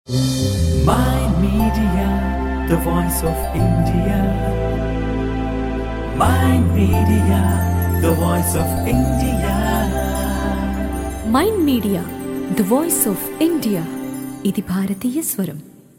Mind Media, the voice of India. Mind Media, the voice of India. Mind media the voice of India ఇది భారతీయ స్వరం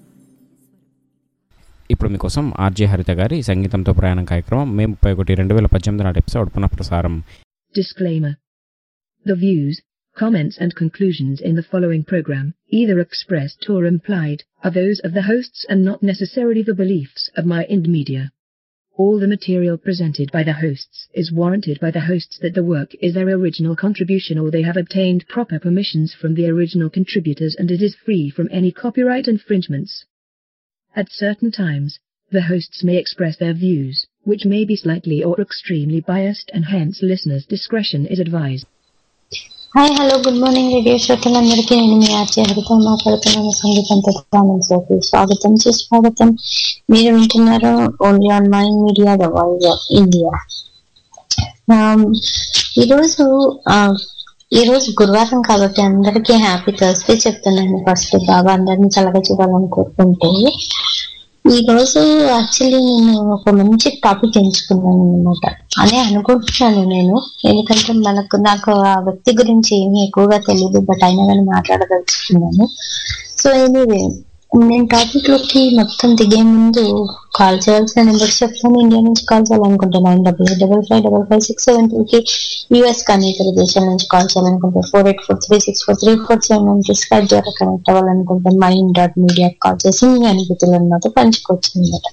ఇప్పుడు మీకోసం RJ హరిత గారి సంగీతంతో ప్రయాణం కార్యక్రమం మే ముప్పై ఒకటి రెండు వేల పద్దెనిమిది నాటి ఎపిసోడ్ పునఃప్రసారం Disclaimer. The views, comments and conclusions in the following program, either expressed or implied, are those of the hosts and not necessarily the beliefs of my Ind Media. All the material presented by the hosts is warranted by the hosts that the work is their original contribution or they have obtained proper permissions from the original contributors and it is free from any copyright infringements. At certain times, the hosts may express their views, which may be slightly or extremely biased and hence listeners' discretion is advised. Hi hello good morning radio శ్రోతలందరికీ నేను మీ RJ హరితో మాట్లాడుతున్నాను సంగీతంతో ఛానల్స్లోకి స్వాగతం సుస్వాగతం మీరు వింటున్నారు only on my media the voice of India ఈరోజు ఆ, ఈరోజు గురువారం కాబట్టి అందరికీ హ్యాపీ థర్స్డే చెప్తున్నాను ఫస్ట్ బాగా అందరినీ చల్లగా చూడాలని కోరుకుంటూ ఈ రోజు యాక్చువల్లీ నేను ఒక మంచి టాపిక్ ఎంచుకున్నాను అనమాట అనే అనుకుంటున్నాను నేను ఎందుకంటే మనకు నాకు ఆ వ్యక్తి గురించి ఏమీ ఎక్కువగా తెలియదు బట్ అయినా కానీ మాట్లాడదలుచుకున్నాను సో ఎనీవే నేను టాపిక్ లోకి మొత్తం దిగే ముందు కాల్ చేయాల్సిన నెంబర్స్ చెప్తాను ఇండియా నుంచి కాల్ చేయాలనుకుంటే nine double eight double five double five six seven two కి యూఎస్ కానీ ఇతర దేశాల నుంచి కాల్ చేయాలనుకుంటే four eight four three six four three four seven నుంచి స్కైప్ ద్వారా కనెక్ట్ అవ్వాలనుకుంటే మైండ్ డాట్ మీడియా కాల్ చేసి మీ అనుభూతులను నాతో పంచుకోవచ్చు అనమాట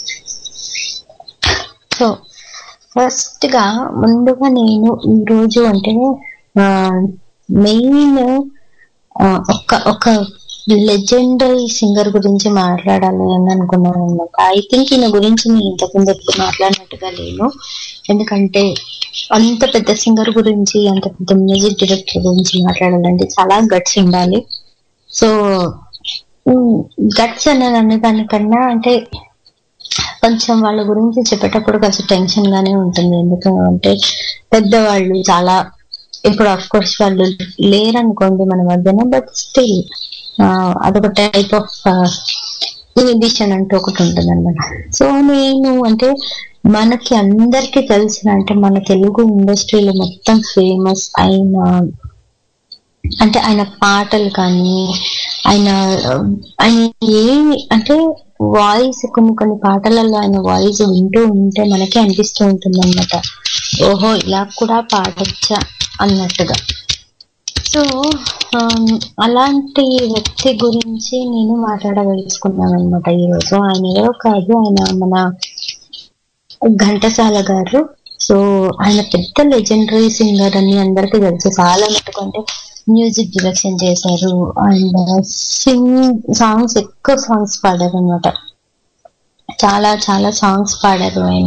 సో ఫస్ట్ గా ముందుగా నేను ఈ రోజు అంటే మెయిన్ ఒక ఒక లెజెండరీ సింగర్ గురించి మాట్లాడాలి అని అనుకున్నాను అనమాట ఐ థింక్ ఈయన గురించి నేను ఇంతకుముందు ఎప్పుడు మాట్లాడినట్టుగా లేను ఎందుకంటే అంత పెద్ద సింగర్ గురించి అంత పెద్ద మ్యూజిక్ డైరెక్టర్ గురించి మాట్లాడాలంటే చాలా గట్స్ ఉండాలి సో గట్స్ అన్నది అనే దానికన్నా అంటే కొంచెం వాళ్ళ గురించి చెప్పేటప్పుడు కొంచెం టెన్షన్ గానే ఉంటుంది ఎందుకంటే పెద్దవాళ్ళు చాలా ఇప్పుడు అఫ్ కోర్స్ వాళ్ళు లేరనుకోండి మన మధ్యన బట్ స్టిల్ అదొక టైప్ ఆఫ్ ఇనిబిషన్ అంటూ ఒకటి ఉంటుంది అనమాట సో నేను అంటే మనకి అందరికి తెలిసిన అంటే మన తెలుగు ఇండస్ట్రీలో మొత్తం ఫేమస్ అయిన అంటే ఆయన పాటలు కానీ ఆయన ఆయన ఏమి అంటే వాయిస్ కొన్ని కొన్ని పాటలలో ఆయన వాయిస్ వింటూ ఉంటే మనకి అనిపిస్తూ ఉంటుంది అనమాట ఓహో ఇలా కూడా పాడొచ్చా అన్నట్టుగా సో అలాంటి వ్యక్తి గురించి నేను మాట్లాడదలుచుకున్నాను అనమాట ఈరోజు ఆయన ఎవరో కాదు ఆయన మన ఘంటసాల గారు సో ఆయన పెద్ద లెజెండరీ సింగర్ అని అందరికీ తెలుసు చాలా మటుకంటే మ్యూజిక్ డైరెక్షన్ చేశారు అండ్ సింగ్ సాంగ్స్ ఎక్కువ సాంగ్స్ పాడారు అనమాట చాలా చాలా సాంగ్స్ పాడారు ఆయన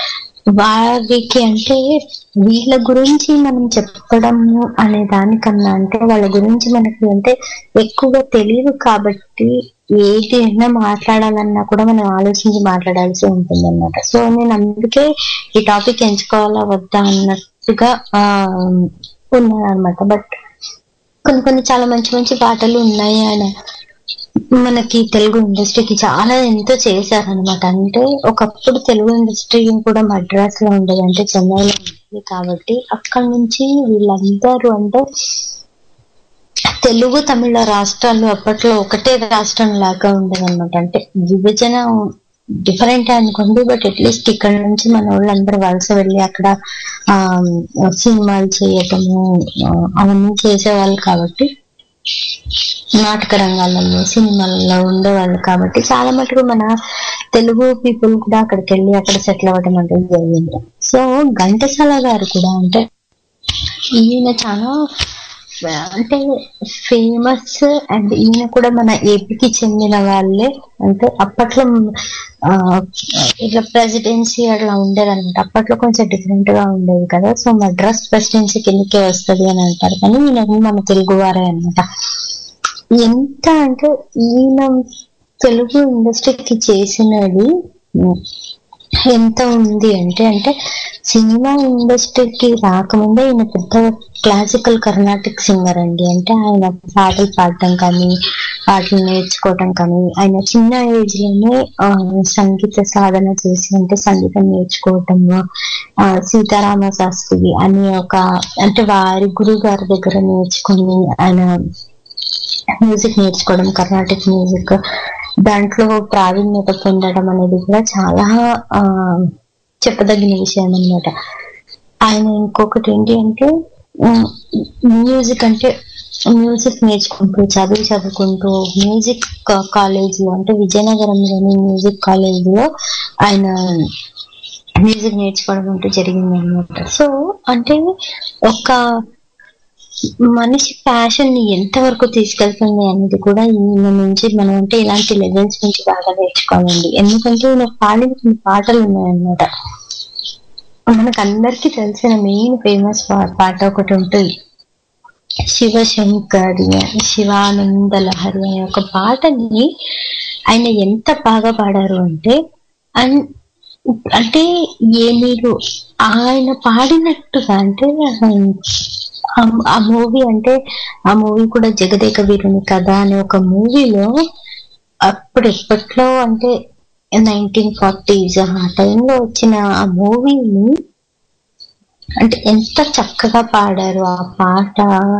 వారికి అంటే వీళ్ళ గురించి మనం చెప్పడము అనే దానికన్నా అంటే వాళ్ళ గురించి మనకి అంటే ఎక్కువగా తెలియదు కాబట్టి ఏది అయినా మాట్లాడాలన్నా కూడా మనం ఆలోచించి మాట్లాడాల్సి ఉంటుంది అనమాట సో నేను అందుకే ఈ టాపిక్ ఎంచుకోవాలా వద్దా అన్నట్టుగా ఆ ఉన్నాను అనమాట బట్ కొన్ని కొన్ని చాలా మంచి మంచి పాటలు ఉన్నాయి ఆయన మనకి తెలుగు ఇండస్ట్రీకి చాలా ఎంతో చేశారనమాట అంటే ఒకప్పుడు తెలుగు ఇండస్ట్రీ కూడా మద్రాస్ లో ఉండేది అంటే చెన్నైలో ఉండేది కాబట్టి అక్కడి నుంచి వీళ్ళందరూ అంటే తెలుగు తమిళ రాష్ట్రాలు అప్పట్లో ఒకటే రాష్ట్రం లాగా ఉండేది అనమాట అంటే విభజన డిఫరెంట్ అనుకోండి బట్ అట్లీస్ట్ ఇక్కడ నుంచి మన వాళ్ళందరూ వలస వెళ్ళి అక్కడ ఆ సినిమాలు చేయటము అవన్నీ చేసేవాళ్ళు కాబట్టి నాటక రంగాలలో సినిమాలలో ఉండేవాళ్ళు కాబట్టి చాలా మటుకు మన తెలుగు పీపుల్ కూడా అక్కడికి వెళ్ళి అక్కడ సెటిల్ అవ్వడం అనేది జరిగింది సో ఘంటసాల గారు కూడా అంటే ఈయన చాలా అంటే ఫేమస్ అండ్ ఈయన కూడా మన ఏపీకి చెందిన వాళ్ళే అంటే అప్పట్లో ఇట్లా ప్రెసిడెన్సీ అట్లా ఉండేది అనమాట అప్పట్లో కొంచెం డిఫరెంట్ గా ఉండేది కదా సో మద్రాస్ ప్రెసిడెన్సీ కిందకే వస్తుంది అని అంటారు కానీ ఈయన మన తెలుగు వారే అనమాట ఎంత అంటే ఈయన తెలుగు ఇండస్ట్రీకి చేసినది ఎంత ఉంది అంటే అంటే సినిమా ఇండస్ట్రీకి రాకముందే ఈయన పెద్ద క్లాసికల్ కర్ణాటిక్ సింగర్ అండి అంటే ఆయన పాటలు పాడటం కానీ పాటలు నేర్చుకోవటం కానీ ఆయన చిన్న ఏజ్ లోనే ఆ, సంగీత సాధన చేసి అంటే సంగీతం నేర్చుకోవటము ఆ, సీతారామ శాస్త్రి అని ఒక అంటే వారి గురువు గారి దగ్గర నేర్చుకుని ఆయన మ్యూజిక్ నేర్చుకోవడం కర్ణాటిక్ మ్యూజిక్ దాంట్లో ప్రావీణ్యత పొందడం అనేది కూడా చాలా ఆ, చెప్పదగిన విషయం అన్నమాట ఆయన ఇంకొకటి ఏంటి అంటే మ్యూజిక్ అంటే మ్యూజిక్ నేర్చుకుంటూ చదువు చదువుకుంటూ మ్యూజిక్ కాలేజ్ అంటే విజయనగరంలోని మ్యూజిక్ కాలేజ్ లో ఆయన మ్యూజిక్ నేర్చుకోవడం అంటూ జరిగింది అనమాట సో అంటే ఒక మనిషి ప్యాషన్ ని ఎంతవరకు తీసుకెళ్తుంది అనేది కూడా ఈయన నుంచి మనం అంటే ఇలాంటి లెవెల్స్ నుంచి బాగా నేర్చుకోవాలండి ఎందుకంటే ఈయన పాడిన కొన్ని పాటలు ఉన్నాయన్నమాట మనకు అందరికీ తెలిసిన మెయిన్ ఫేమస్ పాట ఒకటి ఉంటుంది శివశంకరి శివానంద లహరి అనే ఒక పాటని ఆయన ఎంత బాగా పాడారు అంటే అన్- అంటే ఏ మీరు ఆయన పాడినట్టుగా అంటే ఆ- ఆ మూవీ అంటే ఆ మూవీ కూడా జగదేక వీరుని కథ అనే ఒక మూవీలో అప్పుడు ఎప్పట్లో అంటే నైన్టీన్ ఫార్టీస్ ఆ టైంలో వచ్చిన ఆ మూవీని అంటే ఎంత చక్కగా పాడారు ఆ పాట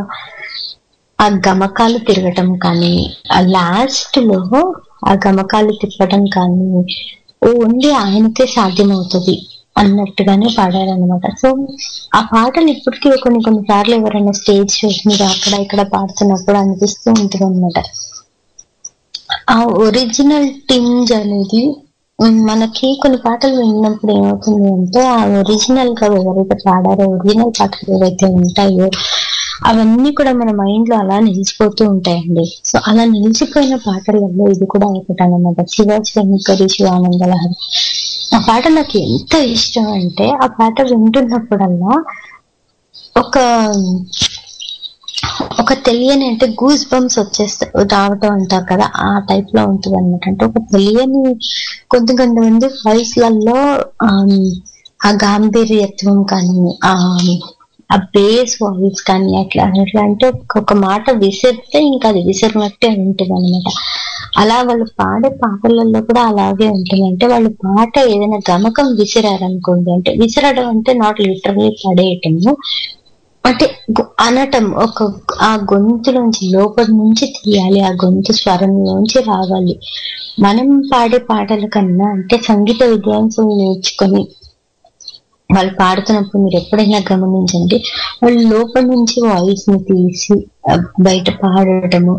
ఆ గమకాలు తిరగటం కానీ ఆ లాస్ట్ లో ఆ గమకాలు తిప్పడం కానీ ఓన్లీ ఆయనకే సాధ్యమవుతుంది అన్నట్టుగానే పాడారనమాట సో ఆ పాటలు ఇప్పటికీ కొన్ని కొన్ని సార్లు ఎవరైనా స్టేజ్ షోస్ మీద అక్కడ ఇక్కడ పాడుతున్నప్పుడు అనిపిస్తూ ఉంటుంది అనమాట ఆ ఒరిజినల్ టింజ్ అనేది ఉమ్, మనకి కొన్ని పాటలు విన్నప్పుడు ఏమవుతుంది అంటే ఆ ఒరిజినల్ గా ఎవరైతే పాడారో ఒరిజినల్ పాటలు ఏవైతే ఉంటాయో అవన్నీ కూడా మన మైండ్ లో అలా నిలిచిపోతూ ఉంటాయండి సో అలా నిలిచిపోయిన పాటలలో ఇది కూడా ఒకటి అనమాట శివ శంకరి శివానంద లహరి ఆ పాట నాకు ఎంత ఇష్టం అంటే ఆ పాట వింటున్నప్పుడల్లా ఒక ఒక తెలియని అంటే గూస్ బంప్స్ వచ్చేస్తా రావటం అంటారు కదా ఆ టైప్ లో ఉంటుంది అనమాట అంటే ఒక తెలియని కొంత కొంతమంది వాయిస్ లలో ఆమ్, ఆ గాంభీర్యత్వం కానీ ఆ ఆ బేస్ వాయిస్ కానీ అట్లా అట్లా అంటే ఒక- ఒక మాట విసిరితే ఇంకా అది విసిరినట్టే ఉంటుంది అనమాట అలా వాళ్ళు పాడే పాటలలో కూడా అలాగే ఉంటుంది అంటే వాళ్ళు పాట ఏదైనా గమకం విసిరారనుకోండి అంటే విసిరడం అంటే నాట్ లిటరలీ పడేయటము అంటే గు- అనటం ఒక ఆ గొంతులోంచి లోపల నుంచి తీయాలి ఆ గొంతు స్వరంలోంచి రావాలి మనం పాడే పాటల కన్నా అంటే సంగీత విద్వాంసులు నేర్చుకొని వాళ్ళు పాడుతున్నప్పుడు మీరు ఎప్పుడైనా గమనించండి వాళ్ళు లోపల నుంచి వాయిస్ ని తీసి ఆ, బయట పాడటము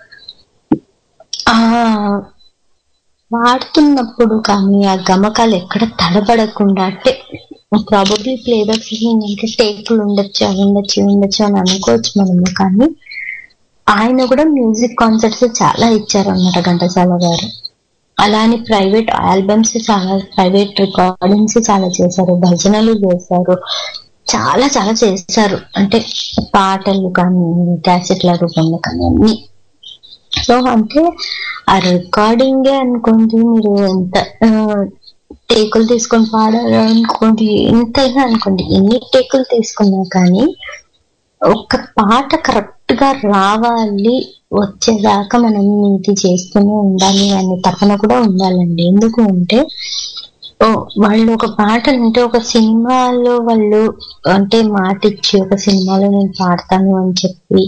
ఆ పాడుతున్నప్పుడు కానీ ఆ గమకాలు ఎక్కడ తడబడకుండా అంటే ప్రాబబ్లీ ప్లేబ్యాక్ సింగింగ్ అంటే టేకులు ఉండొచ్చు అవి ఉండొచ్చు ఇవి ఉండొచ్చు అని అనుకోవచ్చు మనము కానీ ఆయన కూడా మ్యూజిక్ కాన్సర్ట్స్ చాలా ఇచ్చారు అన్నమాట ఘంటసాల గారు అలానే ప్రైవేట్ ఆల్బమ్స్ చాలా ప్రైవేట్ రికార్డింగ్స్ చాలా చేశారు భజనలు చేశారు చాలా చాలా చేశారు అంటే పాటలు కానీ క్యాసెట్ల రూపంలో కానీ అన్ని సో అంటే ఆ రికార్డింగే అనుకోండి మీరు ఎంత ఆ, టేకులు తీసుకొని పాడారు అనుకోండి ఎంతైనా అనుకోండి ఎన్ని టేకులు తీసుకున్నా కానీ ఒక పాట కరెక్ట్ గా రావాలి వచ్చేదాకా మనం ఇది చేస్తూనే ఉండాలి అనే తపన కూడా ఉండాలండి ఎందుకు అంటే ఓ వాళ్ళు ఒక పాట అంటే ఒక సినిమాలో వాళ్ళు అంటే మాట ఇచ్చి ఒక సినిమాలో నేను పాడతాను అని చెప్పి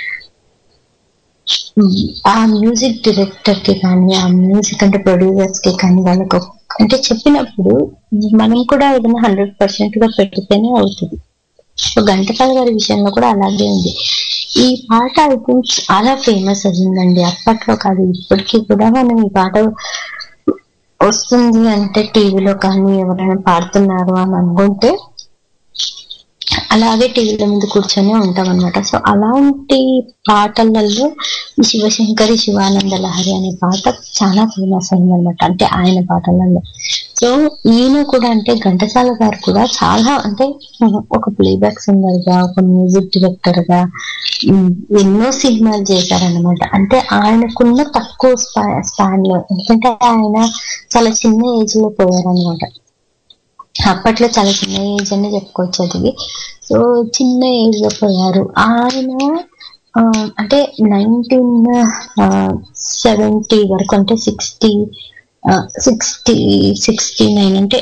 ఉమ్, ఆ మ్యూజిక్ డైరెక్టర్ కి కానీ ఆ మ్యూజిక్ అంటే ప్రొడ్యూసర్స్ కి కానీ వాళ్ళకు ఒక- అంటే చెప్పినప్పుడు మనం కూడా ఏదైనా హండ్రెడ్ పర్సెంట్ గా పెడితేనే అవుతుంది సో ఘంటసాల గారి విషయంలో కూడా అలాగే ఉంది ఈ పాట ఐ థింక్ చాలా ఫేమస్ అయిందండి అప్పట్లో కాదు ఇప్పటికీ కూడా మనం ఈ పాట వస్తుంది అంటే టీవీలో కానీ ఎవరైనా పాడుతున్నారు అని అనుకుంటే అలాగే టీవీల ముందు కూర్చొని ఉంటాం అనమాట సో అలాంటి పాటలలో ఈ శివశంకరి శివానంద లహరి అనే పాట చాలా ఫేమస్ అయిందనమాట అంటే ఆయన పాటలలో సో ఈయన కూడా అంటే ఘంటసాల గారు కూడా చాలా అంటే ఒక ప్లేబ్యాక్ సింగర్ గా ఒక మ్యూజిక్ డైరెక్టర్ గా ఉమ్, ఎన్నో సినిమాలు చేశారనమాట అంటే ఆయనకున్న తక్కువ స్పాన్ లో ఎందుకంటే ఆయన చాలా చిన్న ఏజ్ లో పోయారనమాట అప్పట్లో చాలా చిన్న ఏజ్ అని చెప్పుకోవచ్చు అది సో చిన్న ఏజ్ లో పోయారు ఆయన ఆ, అంటే నైన్టీన్ సెవెంటీ వరకు అంటే సిక్స్టీ సిక్స్టీ సిక్స్టీ నైన్ అంటే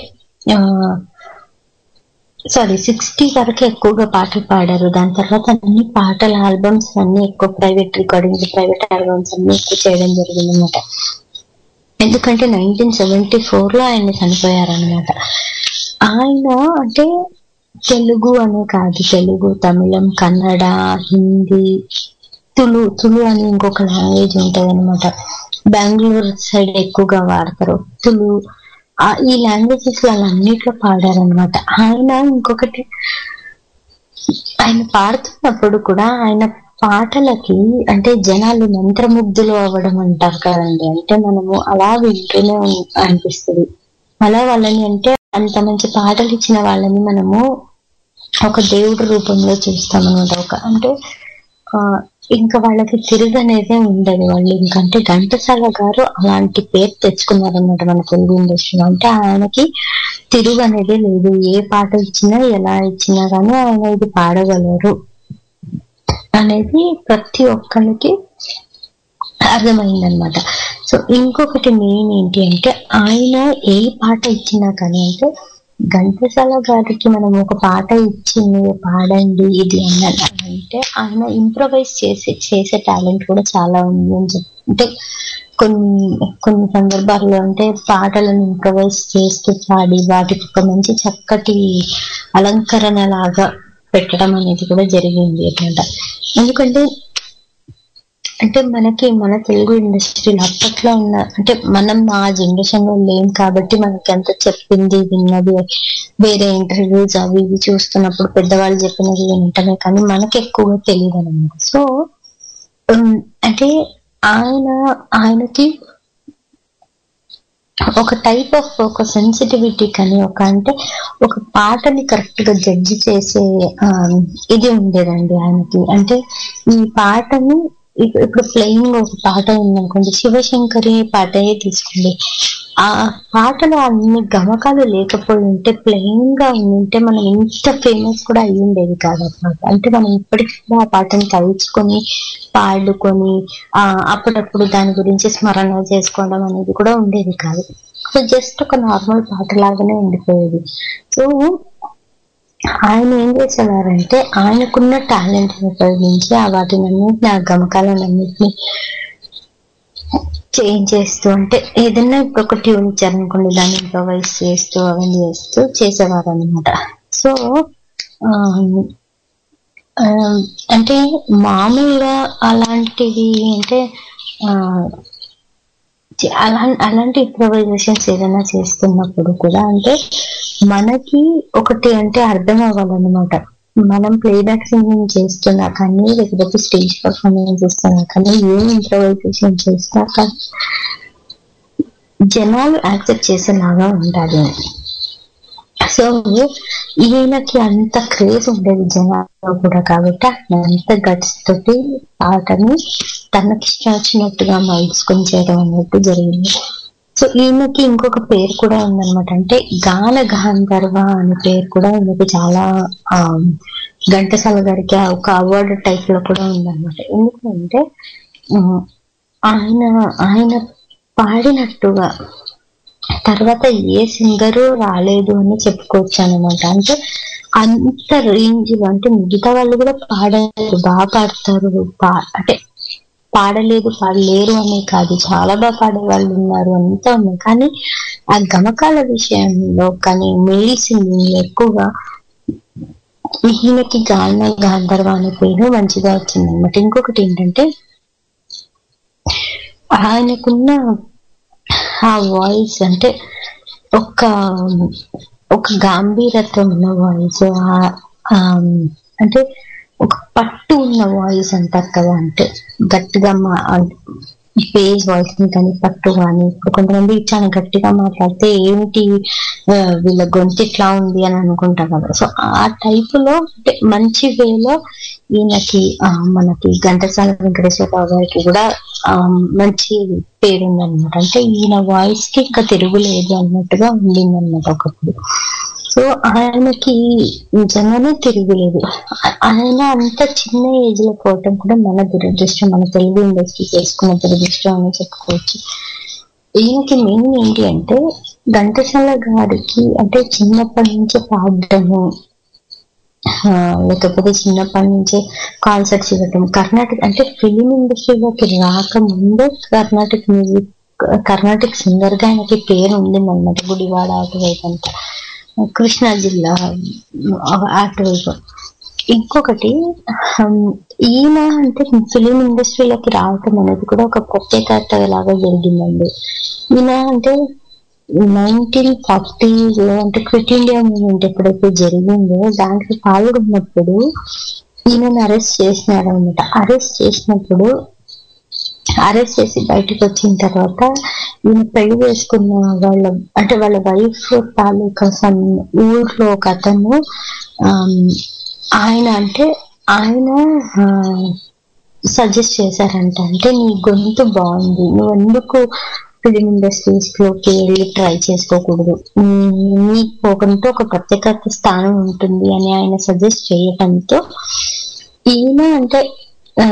సారీ సిక్స్టీ వరకు ఎక్కువగా పాటలు పాడారు దాని తర్వాత అన్ని పాటల ఆల్బమ్స్ అన్ని ఎక్కువ ప్రైవేట్ రికార్డింగ్స్ ప్రైవేట్ ఆల్బమ్స్ అన్ని ఎక్కువ చేయడం జరిగింది అనమాట ఎందుకంటే నైన్టీన్ సెవెంటీ ఫోర్ లో ఆయన చనిపోయారనమాట ఆయన అంటే తెలుగు అనే కాదు తెలుగు తమిళం కన్నడ హిందీ తులు తులు అని ఇంకొక లాంగ్వేజ్ ఉంటది అనమాట బెంగళూరు సైడ్ ఎక్కువగా వాడతారు తులు ఆ ఈ లాంగ్వేజెస్ వాళ్ళన్నిట్లో పాడారనమాట ఆయన ఇంకొకటి ఆయన పాడుతున్నప్పుడు కూడా ఆయన పాటలకి అంటే జనాలు మంత్రముగ్ధులు అవ్వడం అంటారు కదండి అంటే మనము అలా వింటూనే ఉం- అనిపిస్తుంది అలా వాళ్ళని అంటే అంత మంచి పాటలు ఇచ్చిన వాళ్ళని మనము ఒక దేవుడి రూపంలో చూస్తాం అనమాట ఒక అంటే ఆ, ఇంకా వాళ్ళకి తిరుగు అనేది ఉండదు వాళ్ళు ఇంకంటే ఘంటసాల గారు అలాంటి పేరు తెచ్చుకున్నారనమాట మన తెలుగు ఇండస్ట్రీలో అంటే ఆయనకి తిరుగు అనేది లేదు ఏ పాట ఇచ్చినా ఎలా ఇచ్చినా కానీ ఆయన ఇది పాడగలరు అనేది ప్రతి ఒక్కరికి అర్థమైందనమాట సో ఇంకొకటి మెయిన్ ఏంటి అంటే ఆయన ఏ పాట ఇచ్చినా కానీ అంటే ఘంటసాల గారికి మనం ఒక పాట ఇచ్చి మీరు పాడండి ఇది అన్నది అంటే ఆయన ఇంప్రవైజ్ చేసే చేసే టాలెంట్ కూడా చాలా ఉంది అని చెప్పి అంటే కొన్ని కొన్ని సందర్భాల్లో అంటే పాటలను ఇంప్రవైజ్ చేస్తూ పాడి వాటికి ఒక మంచి చక్కటి అలంకరణ లాగా పెట్టడం అనేది కూడా జరిగింది అనమాట ఎందుకంటే అంటే మనకి మన తెలుగు ఇండస్ట్రీలో అప్పట్లో ఉన్న అంటే మనం ఆ జనరేషన్ లో లేం కాబట్టి మనకి అంత చెప్పింది విన్నది వేరే ఇంటర్వ్యూస్ అవి ఇవి చూస్తున్నప్పుడు పెద్దవాళ్ళు చెప్పినది వింటమే కానీ మనకి ఎక్కువగా తెలియదు అనమాట సో ఉమ్, అంటే ఆయన ఆయనకి ఒక టైప్ ఆఫ్ ఒక సెన్సిటివిటీ కానీ ఒక అంటే ఒక పాటని కరెక్ట్ గా జడ్జి చేసే ఆ, ఇది ఉండేదండి ఆయనకి అంటే ఈ పాటని ఇప్- ఇప్పుడు ప్లేయింగ్ ఒక పాట ఉందనుకోండి శివశంకరి పాటయే తీసుకోండి ఆ పాటలో అన్ని గమకాలు లేకపోయి ఉంటే ప్లెయిన్ గా ఉంటే మనం ఇంత ఫేమస్ కూడా అయ్యి ఉండేది కాదు అన్నమాట అంటే మనం ఇప్పటికీ కూడా ఆ పాటను తలుచుకొని పాడుకొని ఆ అప్పుడప్పుడు దాని గురించి స్మరణ చేసుకోవడం అనేది కూడా ఉండేది కాదు సో జస్ట్ ఒక నార్మల్ పాట లాగానే ఉండిపోయేది సో ఆయన ఏం చేసేవారంటే ఆయనకున్న టాలెంట్ ఉపయోగించి ఆ వాటిని అన్నింటిని ఆ గమకాలను అన్నింటిని చేంజ్ చేస్తూ అంటే ఏదైనా ఇప్పుడు ఒక ట్యూన్ ఇచ్చారనుకోండి దాన్ని ఇంప్రవైజ్ చేస్తూ అవన్నీ చేస్తూ చేసేవారు అనమాట సో అంటే మామూలుగా అలాంటివి అంటే ఆ, చే- అలా అలాంటి ఇంప్రవైజేషన్స్ ఏదైనా చేస్తున్నప్పుడు కూడా అంటే మనకి ఒకటి అంటే అర్థం అవ్వాలన్నమాట మనం ప్లేబ్యాక్ సింగింగ్ చేస్తున్నా కానీ లేకపోతే స్టేజ్ పర్ఫార్మెన్స్ చేస్తున్నా కానీ ఏం ఇంప్రవైజేషన్ చేసినా కానీ జనాలు యాక్సెప్ట్ చేసేలాగా ఉండాలి సో ఈయనకి అంత క్రేజ్ ఉండేది జనాల్లో కూడా కాబట్టి ఆయన అంత గట్స్ తోటి పాటని తనకి ఇష్టం వచ్చినట్టుగా మలుచుకొని చేయడం అన్నట్టు జరిగింది సో ఈయనకి ఇంకొక పేరు కూడా ఉందన్నమాట అంటే గాన గాంధర్వ అనే పేరు కూడా ఈయనకి చాలా ఆ, ఘంటసాల గారికి ఆ ఒక అవార్డు టైప్ లో కూడా ఉందన్నమాట ఎందుకంటే ఉమ్, ఆయన ఆయన పాడినట్టుగా తర్వాత ఏ సింగరు రాలేదు అని చెప్పుకోవచ్చు అనమాట అంటే అంత రేంజ్ లో అంటే మిగతా వాళ్ళు కూడా పాడారు బాగా పాడతారు పా- అంటే పాడలేదు పాడలేరు అనే కాదు చాలా బాగా పాడే వాళ్ళు ఉన్నారు అంతా ఉన్నాయి కానీ ఆ గమకాల విషయంలో కానీ మేల్ సింగింగ్ ఎక్కువగా ఈయనకి గాన గాంధర్వ అనే పేరు మంచిగా వచ్చింది అనమాట ఇంకొకటి ఏంటంటే ఆయనకున్న ఆ వాయిస్ అంటే ఒక ఒక గాంభీరత్వం ఉన్న వాయిస్ అంటే ఒక పట్టు ఉన్న వాయిస్ అంటారు కదా అంటే గట్టిగా మా పేజ్ వాయిస్ కానీ పట్టు కానీ ఇప్పుడు కొంతమంది చాలా గట్టిగా మాట్లాడితే ఏమిటి ఆ, వీళ్ళ గొంతు ఇట్లా ఉంది అని అనుకుంటారు కదా సో ఆ టైప్ లో అంటే మంచి వేలో ఈయనకి ఆ, మనకి ఘంటసాల వెంకటేశ్వరరావు గారికి కూడా ఆ, మంచి పేరు ఉందన్నమాట అంటే ఈయన వాయిస్ కి ఇంకా తిరుగులేదు అన్నట్టుగా ఉండిందన్నమాట ఒకప్పుడు సో ఆయనకి నిజంగానే తిరుగులేదు ఆ- ఆయన అంత చిన్న ఏజ్ లో పోవటం కూడా మన దురదృష్టం మన తెలుగు ఇండస్ట్రీ చేసుకున్న దురదృష్టం అని చెప్పుకోవచ్చు ఈయనకి మెయిన్ ఏంటి అంటే ఘంటసాల గారికి అంటే చిన్నప్పటి నుంచి పాడటము ఆ, లేకపోతే చిన్నప్పటి నుంచే కాన్సర్ట్స్ ఇవ్వటం కర్ణాటక అంటే ఫిలిం ఇండస్ట్రీలోకి రాకముందే కర్ణాటక మ్యూజిక్ కర్ణాటక సింగర్ గా ఆయనకి పేరు ఉండిందన్నమాట గుడివాడ అటువైపు అంతా కృష్ణా జిల్లా ఆ, అటువైపు ఇంకొకటి హమ్, ఈయన అంటే ఫిలిం ఇండస్ట్రీలోకి రావటం అనేది కూడా ఒక ప్రత్యేకత లాగా జరిగిందండి ఈయన అంటే నైన్టీన్ ఫార్టీస్ లో అంటే క్విట్ ఇండియా మూవ్మెంట్ ఎప్పుడైతే జరిగిందో దాంట్లో పాల్గొన్నప్పుడు ఈయనని అరెస్ట్ చేసినారు అనమాట అరెస్ట్ చేసినప్పుడు అరెస్ట్ చేసి బయటకు వచ్చిన తర్వాత ఈయన పెళ్లి చేసుకున్న వాళ్ళ అంటే వాళ్ళ వైఫ్ తాలూకా సమ్ ఊర్లో ఒక అతను ఆమ్, ఆయన అంటే ఆయన సజెస్ట్ చేశారంట అంటే నీ గొంతు బాగుంది నువ్వు ఎందుకు ఫిలిం ఇండస్ట్రీస్ లోకి వెళ్ళి ట్రై చేసుకోకూడదు నీ- నీకు ఒకంటూ ఒక ప్రత్యేకత స్థానం ఉంటుంది అని ఆయన సజెస్ట్ చేయటంతో ఈయన అంటే ఆ,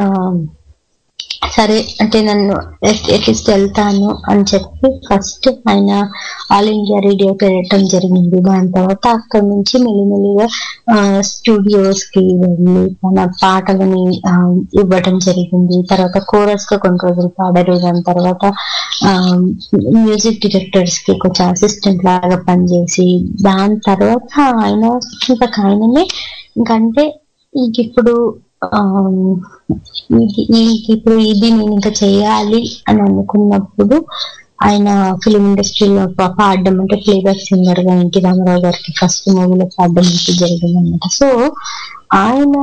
సరే అంటే నన్ను అట్లీస్ట్ వెళ్తాను అని చెప్పి ఫస్ట్ ఆయన ఆల్ ఇండియా రేడియోకి వెళ్ళటం జరిగింది దాని తర్వాత అక్కడి నుంచి మెల్లిమెల్లిగా స్టూడియోస్ కి వెళ్ళి తన పాటలని ఆ, ఇవ్వటం జరిగింది తర్వాత కోరస్ గా కొన్ని రోజులు పాడారు దాని తర్వాత మ్యూజిక్ డైరెక్టర్స్ కి కొంచెం అసిస్టెంట్ లాగా పనిచేసి దాని తర్వాత ఆయన ఇంకా ఆయననే ఇంకంటే ఇంక ఇప్పుడు ఆమ్, ఇది ఈ- ఇప్పుడు ఇది నేను ఇంకా చేయాలి అని అనుకున్నప్పుడు ఆయన ఫిలిం ఇండస్ట్రీలో పా- పాడడం అంటే ప్లేబ్యాక్ సింగర్ గా ఎన్టీ రామారావు గారికి ఫస్ట్ మూవీలో పాడడం అయితే జరిగింది అనమాట సో ఆయన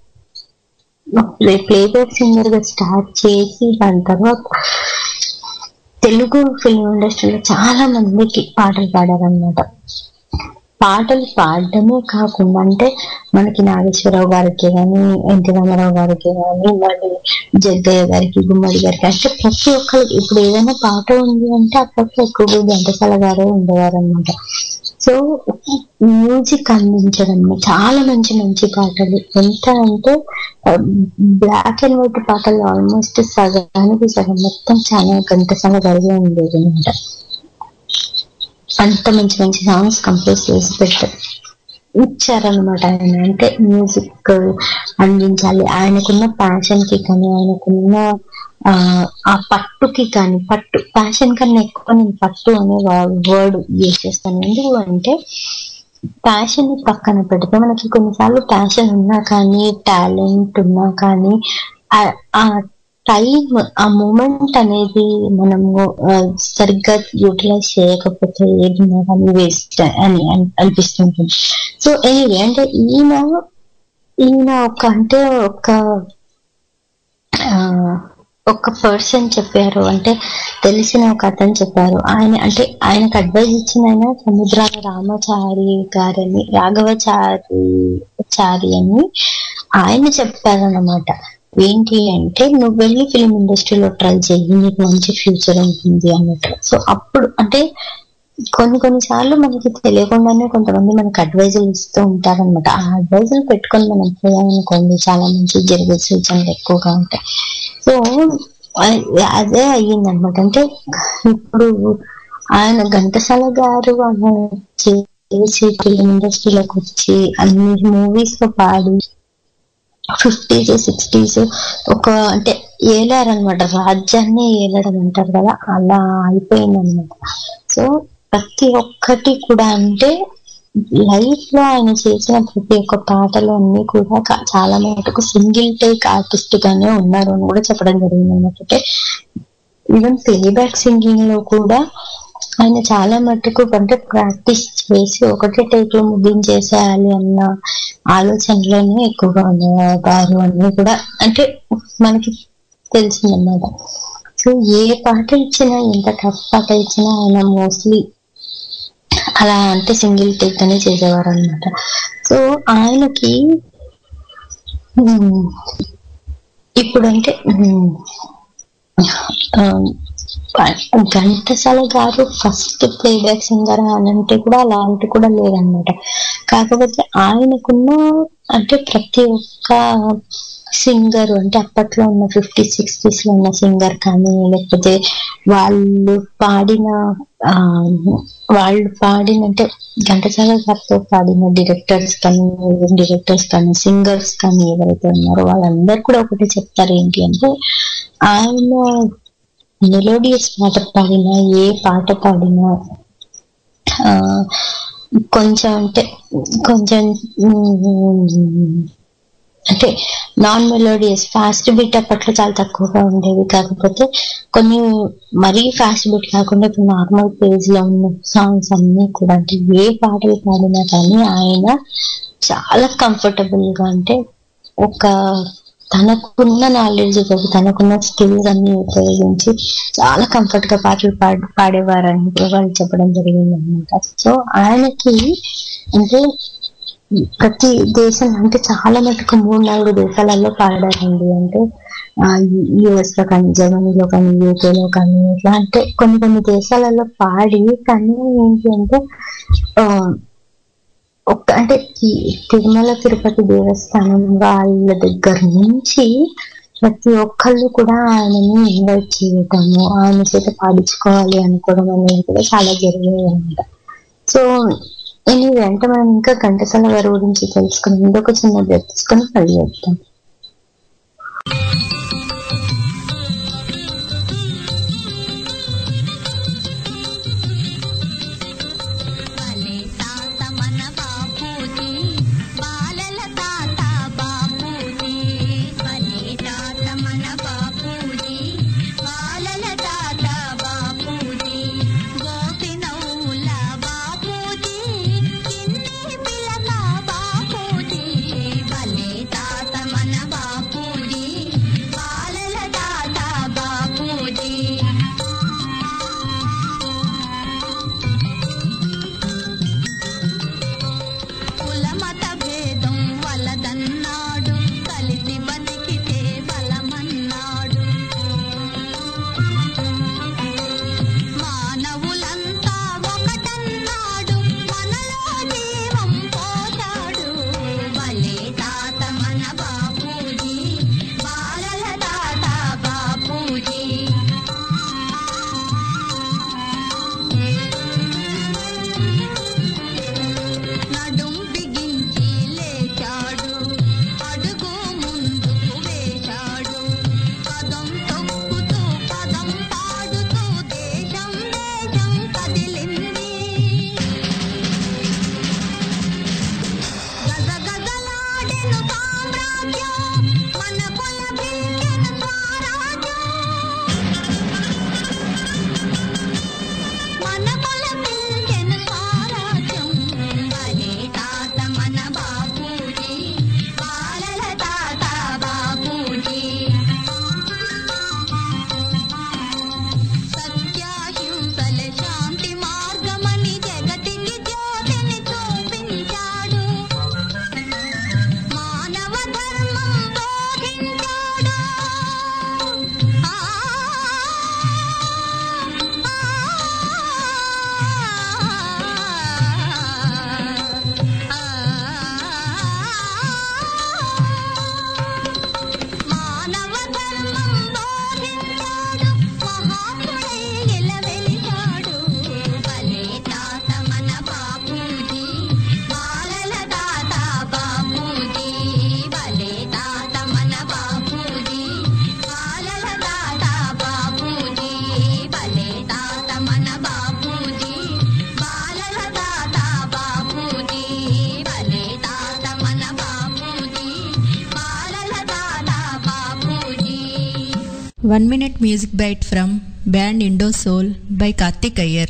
ప్లేబ్యాక్ సింగర్ గా స్టార్ట్ చేసి దాని తర్వాత తెలుగు ఫిలిం ఇండస్ట్రీలో చాలా మందికి పాటలు పాడారనమాట పాటలు పాడడమే కాకుండా అంటే మనకి నాగేశ్వరరావు గారికి కానీ ఎన్టీ రామారావు గారికి కానీ మళ్ళీ జగ్గయ్య గారికి గుమ్మడి గారికి అంటే ప్రతి ఒక్కరికి ఇప్పుడు ఏదైనా పాట ఉంది అంటే అప్పట్లో ఎక్కువగా ఘంటసాల గారే ఉండేవారు అనమాట సో మ్యూజిక్ అందించడం చాలా మంచి మంచి పాటలు ఎంత అంటే బ్లాక్ అండ్ వైట్ పాటలు ఆల్మోస్ట్ సగానికి సగం మొత్తం చాలా ఘంటసాల గారిగా ఉండేది అనమాట అంత మంచి మంచి సాంగ్స్ కంపోజ్ చేసి పెట్టారు ఇచ్చారనమాట ఆయన అంటే మ్యూజిక్ అందించాలి ఆయనకున్న ప్యాషన్ కి కానీ ఆయనకున్న ఆ, ఆ పట్టుకి కానీ పట్టు ప్యాషన్ కన్నా ఎక్కువ నేను పట్టు అనే వర్డ్ యూజ్ చేస్తాను ఎందుకు అంటే ప్యాషన్ ని పక్కన పెడితే మనకి కొన్నిసార్లు ప్యాషన్ ఉన్నా కానీ టాలెంట్ ఉన్నా కానీ ఆ- ఆ టైం ఆ మూమెంట్ అనేది మనము ఆ, సరిగ్గా యూటిలైజ్ చేయకపోతే ఏది కానీ వేస్ట్ అని అన్- అనిపిస్తుంటుంది సో ఎనీవే అంటే ఈయన ఈయన ఒక అంటే ఒక ఆ, ఒక పర్సన్ చెప్పారు అంటే తెలిసిన ఒక అతను చెప్పారు ఆయన అంటే ఆయనకు అడ్వైజ్ ఇచ్చిన ఆయన సముద్రాల రామాచారి గారని రాఘవచారి చారి అని ఆయన చెప్పారన్నమాట ఏంటి అంటే నువ్వు వెళ్ళి ఫిలిం ఇండస్ట్రీలో ట్రై చెయ్యి నీకు మంచి ఫ్యూచర్ ఉంటుంది అన్నట్టు సో అప్పుడు అంటే కొన్ని కొన్నిసార్లు మనకి తెలియకుండానే కొంతమంది మనకి అడ్వైజులు ఇస్తూ ఉంటారన్నమాట ఆ అడ్వైజులు పెట్టుకొని మనం పోయామనుకోండి చాలా మంచి జరిగే సూచనలు ఎక్కువగా ఉంటాయి సో అ- అదే అయ్యిందనమాట అంటే ఇప్పుడు ఆయన ఘంటసాల గారు ఆయన చేసి ఫిలిం ఇండస్ట్రీలోకి వచ్చి అన్ని మూవీస్ లో పాడి ఫిఫ్టీస్ సిక్స్టీస్ ఒక అంటే ఏలారనమాట రాజ్యాన్ని ఏలడం అంటారు కదా అలా అయిపోయింది అనమాట సో ప్రతి ఒక్కటి కూడా అంటే లైఫ్ లో ఆయన చేసిన ప్రతి ఒక్క పాటలు అన్ని కూడా కా- చాలా మటుకు సింగిల్ టేక్ ఆర్టిస్ట్ గానే ఉన్నారు అని కూడా చెప్పడం జరిగింది అనమాట అంటే ఈవెన్ ప్లేబ్యాక్ సింగింగ్ లో కూడా ఆయన చాలా మట్టుకు అంటే ప్రాక్టీస్ చేసి ఒకటే టేక్ లో ముగించేసేయాలి అన్న ఆలోచనలోనే ఎక్కువగా ఉండేవారు అని కూడా అంటే మనకి తెలిసిందన్నమాట సో ఏ పాట ఇచ్చినా ఎంత టఫ్ పాట ఇచ్చినా ఆయన మోస్ట్లీ అలా అంటే సింగిల్ టేక్ అనే చేసేవారు అనమాట సో ఆయనకి ఉమ్, ఇప్పుడంటే ఉమ్, ఆ, ఘంటసాల గారు ఫస్ట్ ప్లేబ్యాక్ సింగర్ అని అంటే కూడా అలాంటి కూడా లేదనమాట కాకపోతే ఆయనకున్న అంటే ప్రతి ఒక్క సింగర్ అంటే అప్పట్లో ఉన్న ఫిఫ్టీ సిక్స్టీస్ లో ఉన్న సింగర్ కానీ లేకపోతే వాళ్ళు పాడిన ఆ, వాళ్ళు పాడిన అంటే ఘంటసాల గారితో పాడిన డైరెక్టర్స్ కానీ డైరెక్టర్స్ కానీ సింగర్స్ కానీ ఎవరైతే ఉన్నారో వాళ్ళందరూ కూడా ఒకటి చెప్తారు ఏంటి అంటే ఆయన మెలోడియస్ పాట పాడినా ఏ పాట పాడినా ఆ, కొంచెం అంటే కొంచెం ఉమ్, అంటే నాన్ మెలోడియస్ ఫాస్ట్ బీట్ అప్పట్లో చాలా తక్కువగా ఉండేవి కాకపోతే కొన్ని మరీ ఫాస్ట్ బీట్ కాకుండా ఇప్పుడు నార్మల్ పేజ్ లో ఉన్న సాంగ్స్ అన్ని కూడా అంటే ఏ పాటలు పాడినా కానీ ఆయన చాలా కంఫర్టబుల్ గా అంటే ఒక తనకున్న నాలెడ్జ్ తనకున్న స్కిల్స్ అన్ని ఉపయోగించి చాలా కంఫర్ట్ గా పాటలు పాడి పాడేవారని కూడా వాళ్ళు చెప్పడం జరిగింది అనమాట సో ఆయనకి అంటే ప్రతి దేశం అంటే చాలా మటుకు మూడు నాలుగు దేశాలలో పాడారండి అంటే యుఎస్ లో కానీ జర్మనీలో కానీ యూకే లో కానీ ఇట్లా అంటే కొన్ని కొన్ని దేశాలలో పాడి కానీ ఏంటి అంటే ఆ, ఒక్క అంటే తి- తిరుమల తిరుపతి దేవస్థానం వాళ్ళ దగ్గర నుంచి ప్రతి ఒక్కళ్ళు కూడా ఆయనని ఇన్వైట్ చేయటము ఆయన చేత పాడించుకోవాలి అనుకోవడం అనేది కూడా చాలా జరిగేది అనమాట సో ఎనీవే అంటే మనం ఇంకా ఘంటసాల గారి గురించి తెలుసుకుని ముందు ఒక చిన్న బ్రేక్ తీసుకొని మళ్ళీ వద్దాం భలే తాత మన బాపూజీ బాలల తాత బాపూజీ భలే తాత మన బాపూజీ బాలల తాత బాపూజీ గోపినౌల బాపూజీ చిన్ని పిల్లక బాపూజీ భలే తాత మన బాపూజీ బాలల తాత బాపూజీ కులమత భేదం వలదన్నాడు కలిసి బతికితే బలమన్నాడు మానవులంతా ఒకటన్నాడు మనలో జీవం పోశాడు భలే తాత మన బాపూజీ బాలల తాత బాపూజీ నడుం బిగించి లేచాడు అడుగు ముందుకు వేశాడు పదం తొక్కుతూ పదం పాడుతూ దేశం దేశం కదిలింది గజగజలాడెను సామ్రాజ్యం మన కుల బింకెను స్వరాజ్యం మన కుల బింకెను స్వరాజ్యం భలే తాత మన బాపూజీ బాలల తాత బాపూజీ సత్యాహింసల శాంతి మార్గమని జగతికి జ్యోతిని చూపించాడు మానవ ధర్మం బోధించాడు ఆ మానవ ధర్మం బోధించాడు మహాత్ముడై నిలవెలిచాడు భలే తాత మన బాపూజీ బాలల తాత బాపూజీ భలే తాత మన బాపూజీ బాలల తాత బాపూజీ భలే తాత మన బాపూజీ బాలల తాత బాపూజీ భలే తాత మన బాపూజీ బాలల తాత Bapuji One minute music bite from band Indo Soul by Karthik Iyer.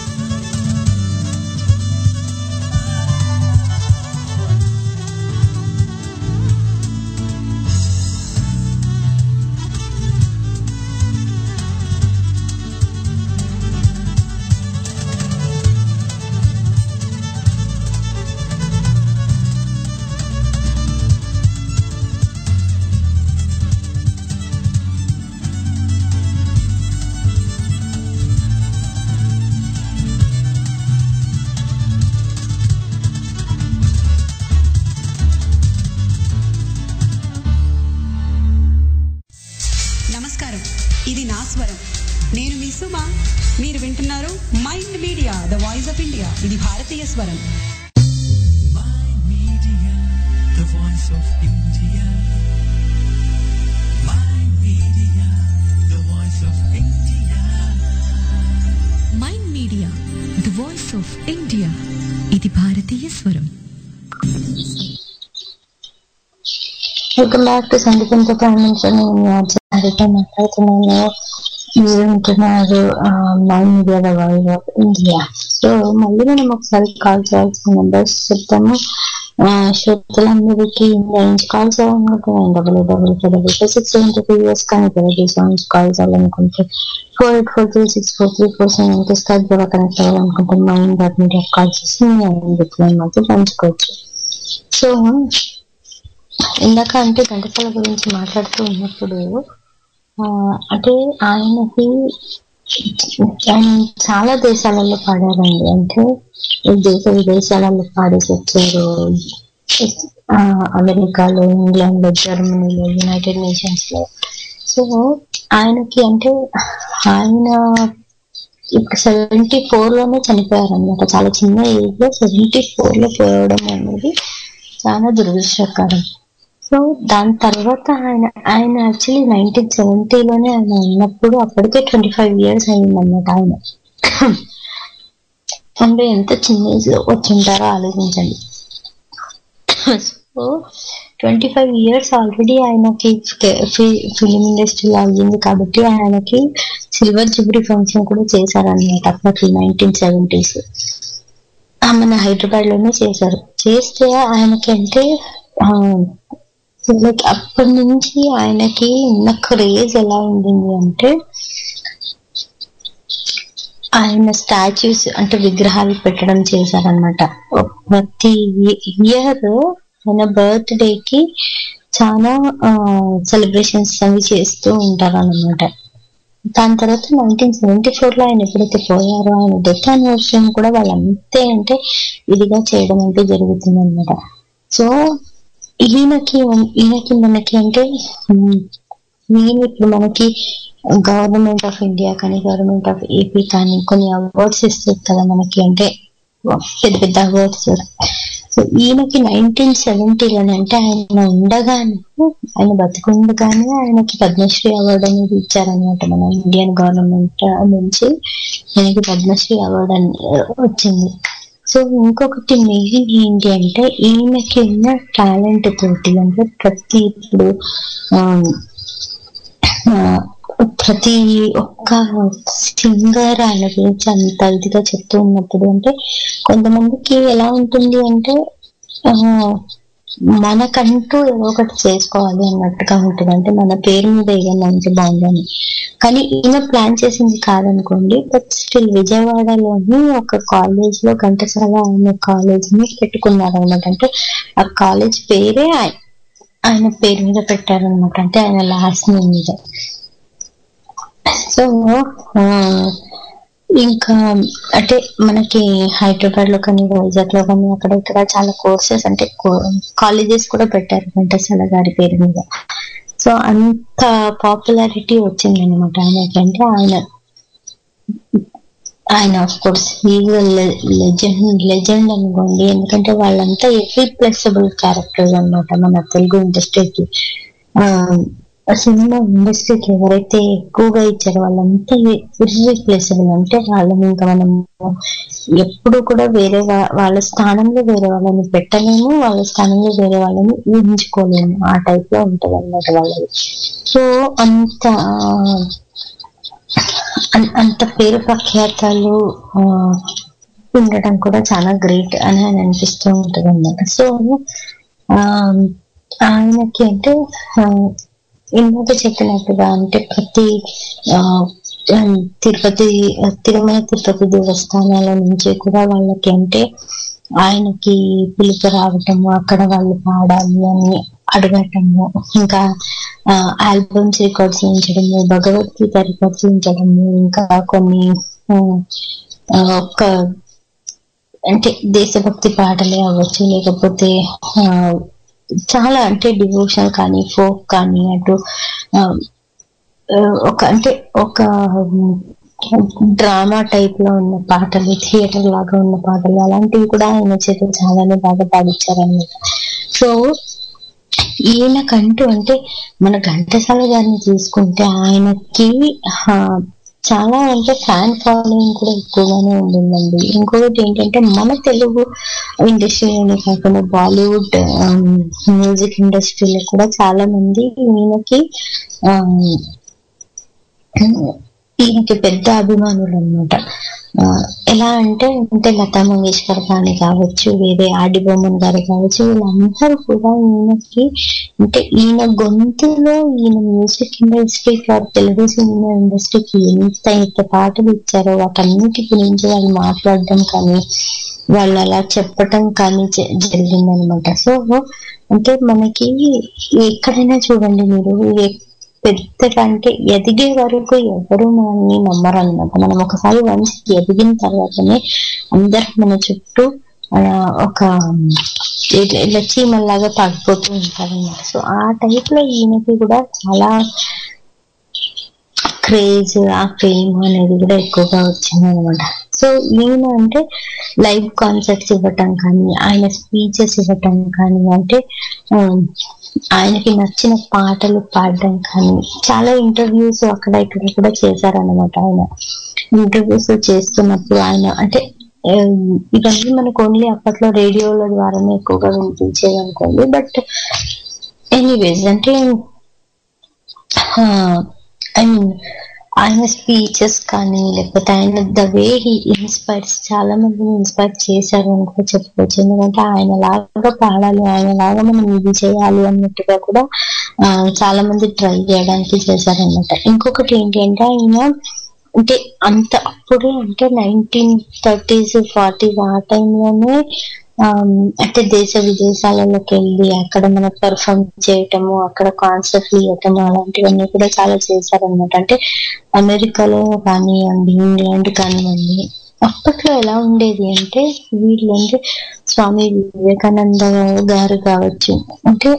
ఆ ఇది నా స్వరం నేను మీ సుమ మీరు వింటున్నారు mind media the voice of India ఇది భారతీయ స్వరం the voice of India. My media, the voice of India. Mind media the voice of India ఇది భారతీయ స్వరం వెల్కమ్ బ్యాక్ టు సంగీతంతో ప్రారంభించిన నేను హరిత మాట్లాడుతున్నాను మీరు వింటున్నారు my media the voice of India so మళ్ళీ మనం ఒకసారి కాల్ చేయాల్సిన నెంబర్స్ చెప్తాము ఆ, శ్రోతలందరికీ ఇండియా నుంచి కాల్ చేయాలనుకుంటే nine double eight double five double five six seven two years కానీ తెలుగుదేశం నుంచి కాల్ చేయాలనుకుంటే four eight four three six four three four seven ఇంకా స్కైప్ ద్వారా కనెక్ట్ అవ్వాలనుకుంటే మైండ్ డాట్ మీడియా కాల్ చేసి మీ అభిప్రాయం మాత్రం పంచుకోవచ్చు సో ఇందాక అంటే ఘంటసాల గురించి మాట్లాడుతూ ఉన్నప్పుడు ఆ, అంటే ఆయనకి ఆయన చాలా దేశాలలో పాడారండి అంటే దేశ విదేశాలలో పాడేసి వచ్చారు ఆ, అమెరికాలో ఇంగ్లాండ్ లో జర్మనీలో యునైటెడ్ నేషన్స్ లో సో ఆయనకి అంటే ఆయన ఇప్పుడు సెవెంటీ ఫోర్ లోనే చనిపోయారు అనమాట చాలా చిన్న ఏజ్ లో సెవెంటీ ఫోర్ లో పోవడం అనేది చాలా దురదృష్టకరం సో దాని తర్వాత ఆయన ఆయన యాక్చువల్లీ నైన్టీన్ సెవెంటీలోనే ఆయన ఉన్నప్పుడు అప్పటికే ట్వంటీ ఫైవ్ ఇయర్స్ అయిందన్నమాట ఆయన అంటే ఎంత చిన్న ఏజ్ లో వచ్చింటారో ఆలోచించండి so twenty five years already ఆయనకి ఫిలిం ఇండస్ట్రీలో అయ్యింది కాబట్టి ఆయనకి సిల్వర్ జూబ్లీ ఫంక్షన్ కూడా చేశారన్నమాట అప్పట్లో నైన్టీన్ సెవెంటీస్ మన హైదరాబాద్ లోనే చేశారు చేస్తే ఆయనకి అంటే ఆ, లైక్ అప్పటి నుంచి ఆయనకి ఉన్న క్రేజ్ ఎలా ఉండింది అంటే ఆయన స్టాచ్యూస్ అంటే విగ్రహాలు పెట్టడం చేశారనమాట ప్రతి ఇయర్ ఆయన బర్త్డే కి చాలా సెలబ్రేషన్స్ అవి చేస్తూ ఉంటారు అనమాట దాని తర్వాత నైన్టీన్ సెవెంటీ ఫోర్ లో ఆయన ఎప్పుడైతే పోయారో ఆయన డెత్ యానివర్సరీ కూడా వాళ్ళు అంతే అంటే ఇదిగా చేయడం అంటే జరుగుతుంది అనమాట సో ఈయనకి ఈయనకి మనకి అంటే మెయిన్ ఇప్పుడు మనకి గవర్నమెంట్ ఆఫ్ ఇండియా కానీ గవర్నమెంట్ ఆఫ్ ఏపీ కానీ కొన్ని అవార్డ్స్ ఇస్తారు కదా మనకి అంటే పెద్ద పెద్ద అవార్డ్స్ సో ఈయనకి నైన్టీన్ సెవెంటీలోనే అంటే ఆయన ఉండగానే ఆయన బతికుండగానే ఆయనకి పద్మశ్రీ అవార్డు అనేది ఇచ్చారనమాట మన ఇండియన్ గవర్నమెంట్ నుంచి ఆయనకి పద్మశ్రీ అవార్డు అని వచ్చింది సో ఇంకొకటి మెయిన్ ఏంటి అంటే ఈయనకి ఉన్న టాలెంట్ తోటి అంటే ప్రతి ఇప్పుడు ఆ, ఆ, ప్రతి ఒక్క సింగర్ ఆయన గురించి అంత ఇదిగా చెప్తూ ఉన్నప్పుడు అంటే కొంతమందికి ఎలా ఉంటుంది అంటే ఆ, మనకంటూ ఏదో ఒకటి చేసుకోవాలి అన్నట్టుగా ఉంటుంది అంటే మన పేరు మీద ఏదైనా ఉంటే బాగుందని కానీ ఈయన ప్లాన్ చేసింది కాదనుకోండి బట్ స్టిల్ విజయవాడలోని ఒక కాలేజ్ లో ఘంటసాల ఆయన కాలేజ్ ని పెట్టుకున్నారు అనమాట అంటే ఆ కాలేజ్ పేరే ఆయ- ఆయన పేరు మీద పెట్టారనమాట అంటే ఆయన లాస్ట్ నేమ్ మీద సో ఆ, ఇంకా అంటే మనకి హైదరాబాద్ లో కానీ వైజాగ్ లో కానీ అక్కడ ఇక్కడ చాలా కోర్సెస్ అంటే కాలేజెస్ కూడా పెట్టారు ఘంటసాల గారి పేరు మీద సో అంత పాపులారిటీ వచ్చింది అనమాట ఆయనకి అంటే ఆయన ఆయన ఆఫ్ కోర్స్ లెజెండ్ లెజెండ్ అనుకోండి ఎందుకంటే వాళ్ళంతా ఇర్రీప్లేసబుల్ క్యారెక్టర్స్ అన్నమాట మన తెలుగు ఇండస్ట్రీకి ఆ సినిమా ఇండస్ట్రీకి ఎవరైతే ఎక్కువగా ఇచ్చారో వాళ్ళంతా ఇర్రీప్లేసబుల్ అంటే వాళ్ళని ఇంకా మనం ఎప్పుడు కూడా వేరే వా- వాళ్ళ స్థానంలో వేరే వాళ్ళని పెట్టలేము వాళ్ళ స్థానంలో వేరే వాళ్ళని ఊహించుకోలేము ఆ టైప్ లో ఉంటది అన్నమాట వాళ్ళది సో అంత అన్- అంత పేరు ప్రఖ్యాతలు ఆ, ఉండటం కూడా చాలా గ్రేట్ అని అని అనిపిస్తూ ఉంటది అన్నమాట సో ఆ, ఆయనకి అంటే ఆ, ఇందాక చెప్పినట్టుగా అంటే ప్రతి ఆ, ఆ, తిరుపతి తిరుమల తిరుపతి దేవస్థానాల నుంచి కూడా వాళ్ళకి అంటే ఆయనకి పిలుపు రావటము అక్కడ వాళ్ళు పాడాలి అని అడగటము ఇంకా ఆల్బమ్స్ రికార్డ్ చేయించడము భగవద్గీత రికార్డ్ చేయించడము ఇంకా కొన్ని ఆ, ఆ, ఒక అంటే దేశభక్తి పాటలే అవ్వచ్చు లేకపోతే ఆ, చాలా అంటే డివోషన్ కానీ ఫోక్ కానీ అటు ఆ, ఆ, ఒక అంటే ఒక డ్రామా టైప్ లో ఉన్న పాటలు థియేటర్ లాగా ఉన్న పాటలు అలాంటివి కూడా ఆయన చేత చాలానే బాగా పాడించారన్నమాట సో ఈయనకంటూ అంటే మన ఘంటసాల గారిని తీసుకుంటే ఆయనకి ఆ, చాలా అంటే ఫ్యాన్ ఫాలోయింగ్ కూడా ఎక్కువగానే ఉండిందండి ఇంకొకటి ఏంటంటే మన తెలుగు ఇండస్ట్రీలోనే కాకుండా బాలీవుడ్ మ్యూజిక్ ఇండస్ట్రీలో కూడా చాలా మంది ఈయనకి ఆ, ఈయనకి పెద్ద అభిమానులు అనమాట ఎలా అంటే అంటే లతా మంగేష్కర్ గాని కావచ్చు వేరే ఆడి బొమ్మన్ గారు కావచ్చు వీళ్ళందరూ కూడా ఈయనకి అంటే ఈయన గొంతులో ఈయన మ్యూజిక్ ఇండస్ట్రీకి వారు తెలుగు సినిమా ఇండస్ట్రీకి ఎంత ఎంత పాటలు ఇచ్చారో వాటన్నిటి గురించి వాళ్ళు మాట్లాడడం కానీ వాళ్ళు అలా చెప్పటం కానీ జ- జరిగిందనమాట సో అంటే మనకి ఎక్కడైనా చూడండి మీరు ఎ- పెద్దగా అంటే ఎదిగే వరకు ఎవరు మనల్ని నమ్మరు అనమాట మనం ఒకసారి వన్స్ ఎదిగిన తర్వాతనే అందరు మన చుట్టూ ఆ, ఒక ఇట్లా ఇట్లా చీమల్లాగా పడిపోతూ ఉంటారన్నమాట సో ఆ టైప్ లో ఈయనకి కూడా చాలా క్రేజ్ ఆ ఫేమ్ అనేది కూడా ఎక్కువగా వచ్చింది అనమాట సో ఈయన అంటే లైవ్ కాన్సర్ట్స్ ఇవ్వటం కానీ ఆయన స్పీచెస్ ఇవ్వటం కానీ అంటే ఆ, ఆయనకి నచ్చిన పాటలు పాడడం కానీ చాలా ఇంటర్వ్యూస్ అక్కడ ఇక్కడ కూడా చేశారనమాట ఆయన ఇంటర్వ్యూస్ చేస్తున్నప్పుడు ఆయన అంటే ఆ, ఇవన్నీ మనకు ఓన్లీ అప్పట్లో రేడియోల ద్వారానే ఎక్కువగా వినిపించేది అనుకోండి బట్ ఎనీవేస్ అంటే ఐ మీన్ ఆయన స్పీచెస్ కానీ లేకపోతే ఆయన ద వే హీ ఇన్స్పైర్స్ చాలా మందిని ఇన్స్పైర్ చేశారు అని కూడా చెప్పుకోవచ్చు ఎందుకంటే ఆయన లాగా పాడాలి ఆయన లాగా మనం ఇది చేయాలి అన్నట్టుగా కూడా ఆ, చాలా మంది ట్రై చేయడానికి చేశారనమాట ఇంకొకటి ఏంటి అంటే ఆయన అంటే అంత అప్పుడే అంటే నైన్టీన్ థర్టీస్ ఫార్టీస్ ఆ టైంలోనే అంటే దేశ విదేశాలలోకి వెళ్ళి అక్కడ మన పర్ఫామ్ చేయటము అక్కడ కాన్సర్ట్లు ఇవ్వటము అలాంటివన్నీ కూడా చాలా చేశారనమాట అంటే అమెరికాలో కానివ్వండి ఇంగ్లాండ్ కానివ్వండి అప్పట్లో ఎలా ఉండేది అంటే వీళ్ళు అంటే స్వామి వివేకానంద గారు కావచ్చు అంటే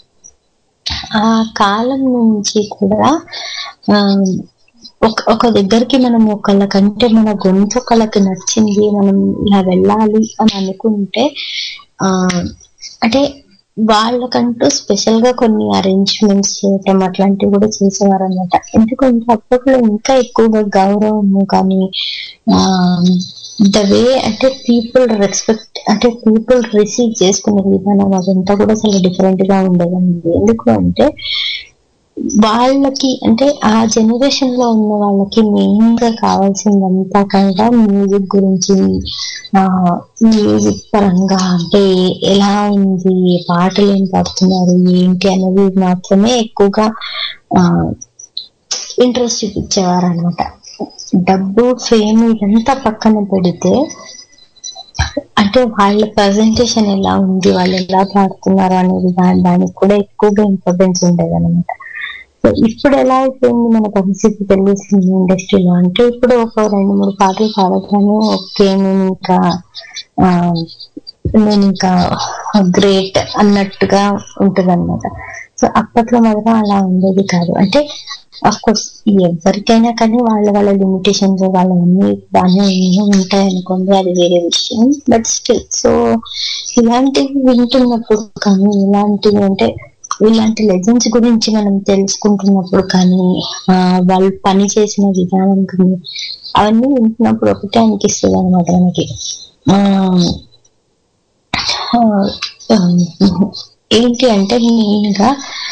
ఆ కాలం నుంచి కూడా ఆ, ఒక ఒక దగ్గరికి మనం ఒకళ్ళకంటే మన గొంతు ఒకళ్ళకి నచ్చింది మనం ఇలా వెళ్ళాలి అని అనుకుంటే ఆ అంటే వాళ్ళకంటూ స్పెషల్ గా కొన్ని అరేంజ్మెంట్స్ చేయటం అట్లాంటివి కూడా చేసేవారు అనమాట ఎందుకంటే అప్పట్లో ఇంకా ఎక్కువగా గౌరవము కానీ ఆ ద వే అంటే పీపుల్ రెస్పెక్ట్ అంటే పీపుల్ రిసీవ్ చేసుకునే విధానం అదంతా కూడా చాలా డిఫరెంట్ గా ఉండేదండి ఎందుకు అంటే వాళ్ళకి అంటే ఆ జనరేషన్ లో ఉన్న వాళ్ళకి మెయిన్ గా కావాల్సిందంతా కూడా మ్యూజిక్ గురించి ఆ మ్యూజిక్ పరంగా అంటే ఎలా ఉంది పాటలు ఏం పాడుతున్నారు ఏంటి అనేది మాత్రమే ఎక్కువగా ఆ ఇంట్రెస్ట్ చూపించేవారు అనమాట డబ్బు ఫేమ్ ఇదంతా పక్కన పెడితే అంటే వాళ్ళ ప్రజెంటేషన్ ఎలా ఉంది వాళ్ళు ఎలా పాడుతున్నారు అనేది దా- దానికి కూడా ఎక్కువగా ఇంపార్టెన్స్ ఉండేది అనమాట సో ఇప్పుడు ఎలా అయిపోయింది మన పరిస్థితి తెలుగు సినిమా ఇండస్ట్రీలో అంటే ఇప్పుడు ఒక రెండు మూడు పాటలు పాడగానే ఓకే నేను ఇంకా ఆ, నేను ఇంకా గ్రేట్ అన్నట్టుగా ఉంటది అనమాట సో అప్పట్లో మాత్రం అలా ఉండేది కాదు అంటే అఫ్ కోర్స్ ఎవరికైనా కానీ వాళ్ళ వాళ్ళ లిమిటేషన్స్ వాళ్ళవన్నీ బాగానే ఉంటాయి అనుకోండి అది వేరే విషయం బట్ స్టిల్ సో ఇలాంటివి వింటున్నప్పుడు కానీ ఇలాంటివి అంటే ఇలాంటి లెజెండ్స్ గురించి మనం తెలుసుకుంటున్నప్పుడు కానీ ఆ, వాళ్ళు పని చేసిన విధానం కానీ అవన్నీ వింటున్నప్పుడు ఒకటే అనిపిస్తుంది అనమాట మనకి ఆ, ఆ, ఏంటి అంటే మెయిన్ గా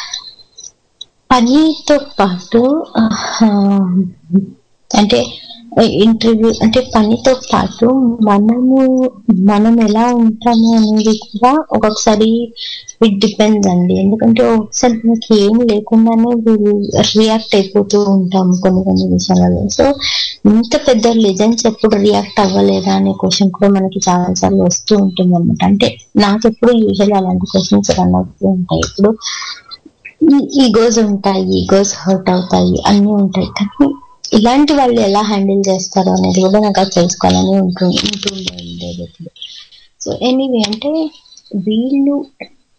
పనితో పాటు ఆ, అంటే ఇంటర్వ్యూ అంటే పనితో పాటు మనము మనం ఎలా ఉంటాము అనేది కూడా ఒక్కొక్కసారి ఇట్ డిపెండ్స్ అండి ఎందుకంటే ఒకసారి మనకి ఏం లేకుండానే రియాక్ట్ అయిపోతూ ఉంటాం కొన్ని కొన్ని విషయాలలో సో ఇంత పెద్ద లెజెండ్స్ ఎప్పుడు రియాక్ట్ అవ్వలేదా అనే క్వశ్చన్ కూడా మనకి చాలా సార్లు వస్తూ ఉంటుంది అనమాట అంటే నాకు ఎప్పుడు యూజువల్ అలాంటి క్వశ్చన్స్ రన్ అవుతూ ఉంటాయి ఇప్పుడు ఈగోస్ ఉంటాయి ఈగోస్ హర్ట్ అవుతాయి అన్ని ఉంటాయి కానీ ఇలాంటి వాళ్ళు ఎలా హ్యాండిల్ చేస్తారు అనేది కూడా నాకు అది తెలుసుకోవాలని ఉంటుంది ఉంటుండే ఉండేది ఎప్పుడు సో ఎనీవే అంటే వీళ్ళు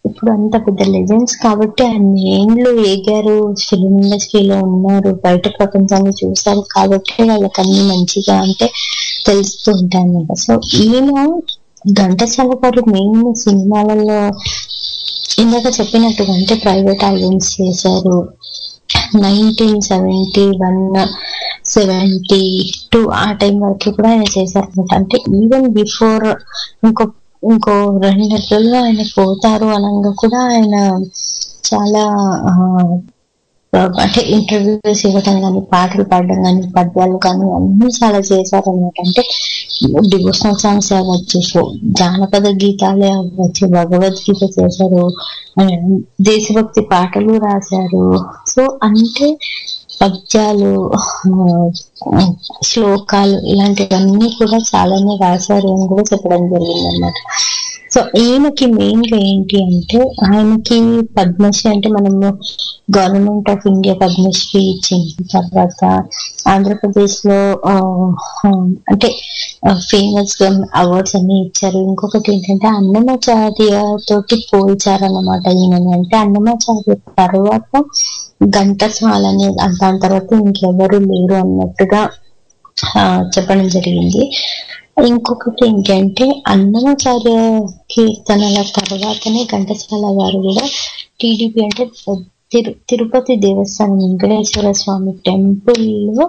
ఇప్పుడు అంత పెద్ద లెజెండ్స్ కాబట్టి అన్ని ఏండ్లు ఏగారు ఫిలిం ఇండస్ట్రీలో ఉన్నారు బయట ప్రపంచాన్ని చూసారు కాబట్టి వాళ్ళకి అన్ని మంచిగా అంటే తెలుస్తూ ఉంటాయి అన్నమాట సో ఈయన ఘంటసాల గారు మెయిన్ సినిమాలలో ఇందాక చెప్పినట్టుగా అంటే ప్రైవేట్ ఆల్బమ్స్ చేశారు nineteen seventy one seventy two ఆ టైం వరకు కూడా ఆయన చేశారు అనమాట అంటే ఈవెన్ బిఫోర్ ఇంకో ఇంకో రెండు నెలల్లో ఆయన పోతారు అనగా కూడా ఆయన చాలా ఆ, అంటే ఇంటర్వ్యూస్ ఇవ్వడం కానీ పాటలు పాడడం కానీ పద్యాలు కానీ అన్ని చాలా చేశారు అనమాట అంటే డివోషనల్ సాంగ్స్ అవ్వచ్చు ఫో- జానపద గీతాలే అవ్వచ్చు భగవద్గీత చేశారు అండ్ దేశభక్తి పాటలు రాశారు సో అంటే పద్యాలు ఆ, శ్లోకాలు ఇలాంటివన్నీ కూడా చాలానే రాశారు అని కూడా చెప్పడం జరిగింది అనమాట సో ఈయనకి మెయిన్ గా ఏంటి అంటే ఆయనకి పద్మశ్రీ అంటే మనము గవర్నమెంట్ ఆఫ్ ఇండియా పద్మశ్రీ ఇచ్చిన తర్వాత ఆంధ్రప్రదేశ్ లో ఆ, ఆ, అంటే ఫేమస్ అవార్డ్స్ అన్ని ఇచ్చారు ఇంకొకటి ఏంటంటే అన్నమాచార్య తోటి పోల్చారన్నమాట ఈయనని అంటే అన్నమాచార్య తర్వాత ఘంటసాల అనేది దాని తర్వాత ఇంకెవరు లేరు అన్నట్టుగా ఆ, చెప్పడం జరిగింది ఇంకొకటి ఏంటంటే అన్నమాచార్య కీర్తనల తర్వాతనే ఘంటసాల గారు కూడా టీడీపీ అంటే తిరు తిరుపతి దేవస్థానం వెంకటేశ్వర స్వామి టెంపుల్లో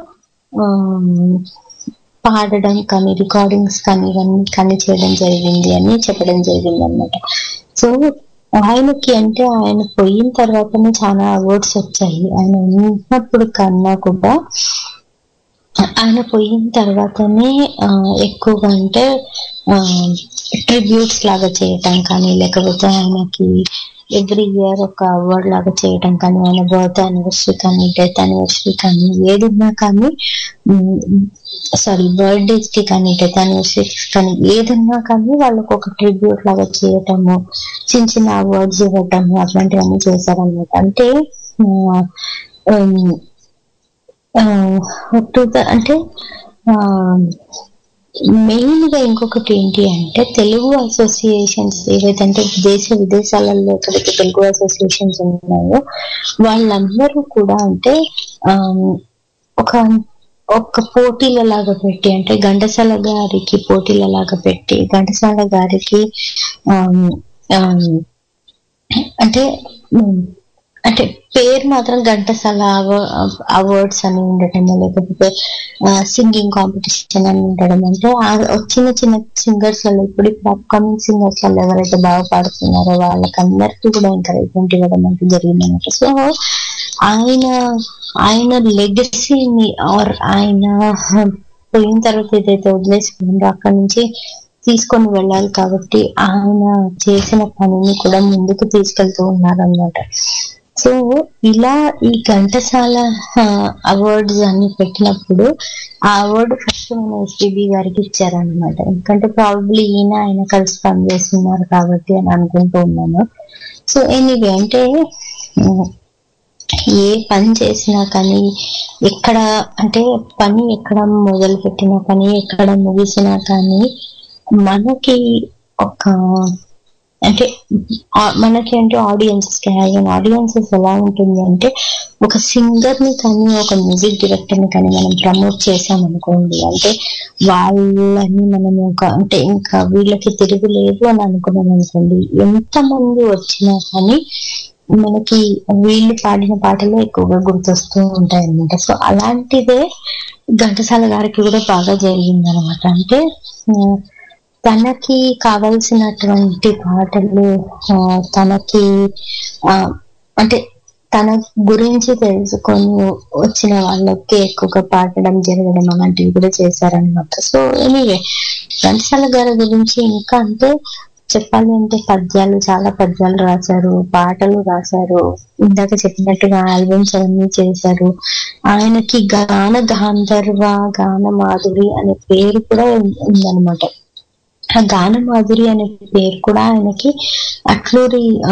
పాడడం కానీ రికార్డింగ్స్ కానీ ఇవన్నీ కానీ చేయడం జరిగింది అని చెప్పడం జరిగింది అనమాట సో ఆయనకి అంటే ఆయన పోయిన తర్వాతనే చాలా అవార్డ్స్ వచ్చాయి ఆయన ఉన్నప్పుడు కన్నా కూడా ఆయన పోయిన తర్వాతనే ఆ, ఎక్కువగా అంటే ట్రిబ్యూట్స్ లాగా చేయటం కానీ లేకపోతే ఆయనకి ఎవ్రీ ఇయర్ ఒక అవార్డ్ లాగా చేయటం కానీ ఆయన బర్త్ యానివర్సరీ కానీ డెత్ యానివర్సరీ కానీ ఏదున్నా కానీ సారీ బర్త్డేస్ కి కానీ డెత్ యానివర్సరీస్ కానీ ఏదన్నా కానీ వాళ్ళకి ఒక ట్రిబ్యూట్ లాగా చేయటము చిన్న చిన్న అవార్డ్స్ ఇవ్వటము అట్లాంటివన్నీ చేశారనమాట అంటే ఆ, ఉమ్, టూ అంటే మెయిన్ గా ఇంకొకటి ఏంటి అంటే తెలుగు అసోసియేషన్స్ ఏవైతే అంటే దేశ విదేశాలలో ఎక్కడైతే తెలుగు అసోసియేషన్స్ ఉన్నాయో వాళ్ళందరూ కూడా అంటే ఆమ్, ఒక ఒక పోటీల లాగా పెట్టి అంటే ఘంటసాల గారికి పోటీల లాగా పెట్టి ఘంటసాల గారికి ఆమ్, ఆమ్, అంటే ఉమ్, అంటే పేరు మాత్రం ఘంటసాల అవార్డ్స్ అని ఉండటం లేకపోతే సింగింగ్ కాంపిటీషన్ అని ఉండడం అంటే ఆ చిన్న చిన్న సింగర్స్ లలో ఇప్పుడు ఇప్పుడు అప్కమింగ్ సింగర్స్ లలో ఎవరైతే బాగా పాడుతున్నారో వాళ్ళకందరికీ కూడా ఎంకరేజ్మెంట్ ఇవ్వడం అంటే జరిగింది అనమాట సో ఆయన ఆయన లెగసీని ఆర్ ఆయన పోయిన తర్వాత ఏదైతే వదిలేసుకుందో అక్కడ నుంచి తీసుకొని వెళ్ళాలి కాబట్టి ఆయన చేసిన పనిని కూడా ముందుకు తీసుకెళ్తూ ఉన్నారన్నమాట సో ఇలా ఈ ఘంటసాల అవార్డ్స్ అన్ని పెట్టినప్పుడు ఆ అవార్డు ఫస్ట్ మన ఎస్పీబీ గారికి ఇచ్చారనమాట ఎందుకంటే ప్రాబబ్లీ ఈయన ఆయన కలిసి పనిచేస్తున్నారు కాబట్టి అని అనుకుంటూ ఉన్నాను సో ఎనీవే అంటే ఉమ్, ఏ పని చేసినా కానీ ఎక్కడ అంటే పని ఎక్కడ మొదలు పెట్టినా కానీ ఎక్కడ ముగిసినా కానీ మనకి ఒక అంటే ఆ- మనకి అంటే ఆడియన్సెస్ కి ఆడియన్సెస్ ఎలా ఉంటుంది అంటే ఒక సింగర్ ని కానీ ఒక మ్యూజిక్ డైరెక్టర్ ని కానీ మనం ప్రమోట్ చేసామనుకోండి అంటే వాళ్ళని మనం ఒక అంటే ఇంకా వీళ్ళకి తిరుగులేదు అని అనుకున్నాం అనుకోండి ఎంత మంది వచ్చినా కానీ మనకి వీళ్ళు పాడిన పాటలే ఎక్కువగా గుర్తొస్తూ ఉంటాయి అన్నమాట సో అలాంటిదే ఘంటసాల గారికి కూడా బాగా జరిగింది అనమాట అంటే ఆ, తనకి కావలసినటువంటి పాటలు ఆ, తనకి ఆ, అంటే తన గురించి తెలుసుకొని వచ్చిన వాళ్ళకి ఎక్కువగా పాడడం జరగడం అలాంటివి కూడా చేశారనమాట సో ఎనీవే ఘంటసాల గారి గురించి ఇంకా అంటే చెప్పాలి అంటే పద్యాలు చాలా పద్యాలు రాశారు పాటలు రాశారు ఇందాక చెప్పినట్టుగా ఆల్బమ్స్ అవన్నీ చేశారు ఆయనకి గాన గాంధర్వ గాన మాధురి అనే పేరు కూడా ఉందన్నమాట ఆ గాన మాధురి అనే పేరు కూడా ఆయనకి అట్లూరి ఆ,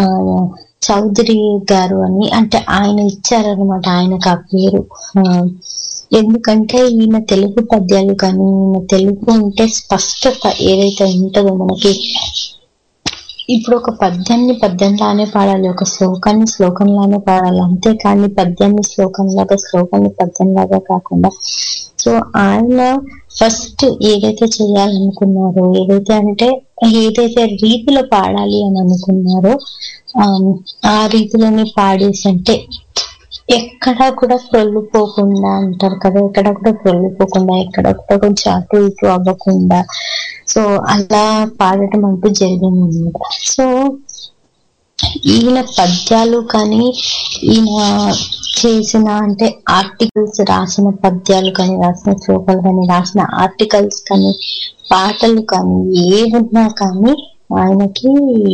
చౌదరి గారు అని అంటే ఆయన ఇచ్చారనమాట ఆయనకు ఆ పేరు ఆ, ఎందుకంటే ఈయన తెలుగు పద్యాలు కానీ ఈయన తెలుగు అంటే స్పష్టత ఏదైతే ఉంటుందో మనకి ఇప్పుడు ఒక పద్యాన్ని పద్యంలానే పాడాలి ఒక శ్లోకాన్ని శ్లోకంలానే పాడాలి అంతేకాని పద్యాన్ని శ్లోకంలాగా శ్లోకాన్ని పద్యంలాగా కాకుండా సో ఆయన ఫస్ట్ ఏదైతే చేయాలనుకున్నారో ఏదైతే అంటే ఏదైతే రీతిలో పాడాలి అని అనుకున్నారో ఆమ్, ఆ రీతిలోనే పాడేసి అంటే ఎక్కడా కూడా పొల్లిపోకుండా అంటారు కదా ఎక్కడ కూడా పొల్లిపోకుండా ఎక్కడ కూడా కొంచెం అటు ఇటు అవ్వకుండా సో అలా పాడటం అంటూ జరిగింది అనమాట సో ఈయన పద్యాలు కానీ ఈయన చేసిన అంటే ఆర్టికల్స్ రాసిన పద్యాలు కానీ రాసిన శ్లోకాలు కానీ రాసిన ఆర్టికల్స్ కానీ పాటలు కానీ ఏమున్నా కానీ ఆయనకి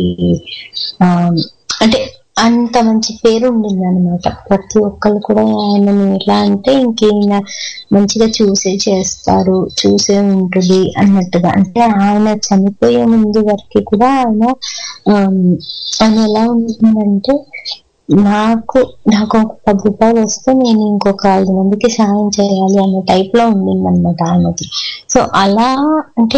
ఆ, అంటే అంత మంచి పేరు ఉండింది అనమాట ప్రతి ఒక్కరు కూడా ఆయనని ఎలా అంటే ఇంకేనా మంచిగా చూసే చేస్తారు చూసే ఉంటుంది అన్నట్టుగా అంటే ఆయన చనిపోయే ముందు వరకు కూడా ఆయన ఆమ్, ఆయన ఎలా ఉంటుందంటే నాకు నాకు ఒక పది రూపాయలు వస్తే నేను ఇంకొక ఐదు మందికి సాయం చేయాలి అనే టైప్ లో ఉండింది అనమాట ఆయనకి సో అలా అంటే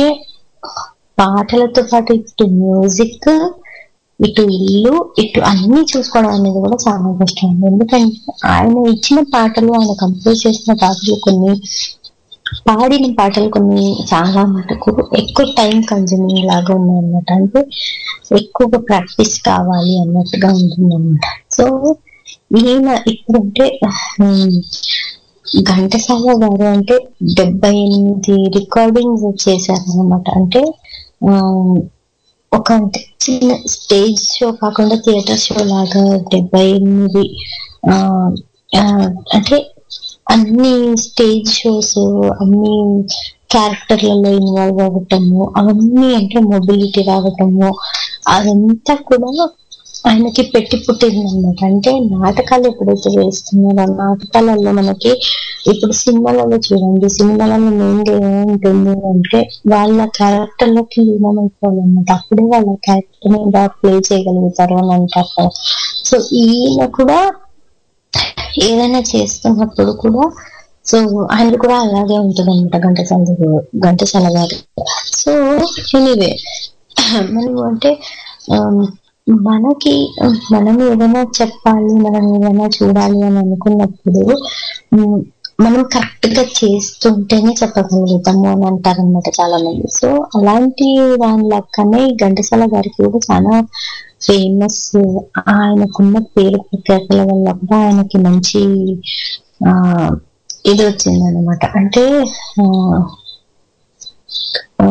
పాటలతో పాటు ఇటు మ్యూజిక్ ఇటు ఇల్లు ఇటు అన్ని చూసుకోవడం అనేది కూడా చాలా కష్టం ఎందుకంటే ఆయన ఇచ్చిన పాటలు ఆయన కంపోజ్ చేసిన పాటలు కొన్ని పాడిన పాటలు కొన్ని చాలా మటుకు ఎక్కువ టైం కన్జ్యూమింగ్ లాగా ఉన్నాయి అన్నమాట అంటే ఎక్కువగా ప్రాక్టీస్ కావాలి అన్నట్టుగా ఉంటుంది అనమాట సో ఈయన ఇప్పుడంటే ఉమ్, ఘంటసాల గారు అంటే డెబ్బై ఎనిమిది రికార్డింగ్స్ చేశారనమాట అంటే ఆ, ఒక అంటే చిన్న స్టేజ్ షో కాకుండా థియేటర్ షో లాగా డెబ్బై ఎనిమిది ఆ, ఆ, అంటే అన్ని స్టేజ్ షోస్ అన్ని క్యారెక్టర్లలో ఇన్వాల్వ్ అవ్వటము అవన్నీ అంటే మొబిలిటీ రావటము అదంతా కూడా ఆయనకి పెట్టి పుట్టింది అనమాట అంటే నాటకాలు ఎప్పుడైతే వేస్తున్నారో ఆ నాటకాలలో మనకి ఇప్పుడు సినిమాలలో చూడండి సినిమాలలో మెయిన్ ఏముంటుంది అంటే వాళ్ళ క్యారెక్టర్ లోకి లీనమైపోవాలన్నమాట అప్పుడే వాళ్ళ క్యారెక్టర్ ని బాగా ప్లే చేయగలుగుతారు అని అంటారు కదా. సో ఈయన కూడా ఏదైనా చేస్తున్నప్పుడు కూడా సో ఆయన కూడా అలాగే ఉంటుంది అనమాట ఘంటసాల దగ్గర- ఘంటసాల గారు సో ఎనీవే మనం అంటే ఆమ్, మనకి మనం ఏదైనా చెప్పాలి మనం ఏదైనా చూడాలి అని అనుకున్నప్పుడు ఉమ్, మనం కరెక్ట్ గా చేస్తుంటేనే చెప్పగలుగుతాము అని అంటారు అనమాట చాలా మంది సో అలాంటి దాని లెక్కనే ఈ ఘంటసాల గారికి కూడా చాలా ఫేమస్ ఆయనకున్న పేరు ప్రఖ్యాతుల వల్ల కూడా ఆయనకి మంచి ఆ ఇది వచ్చింది అనమాట అంటే ఆ, ఆ,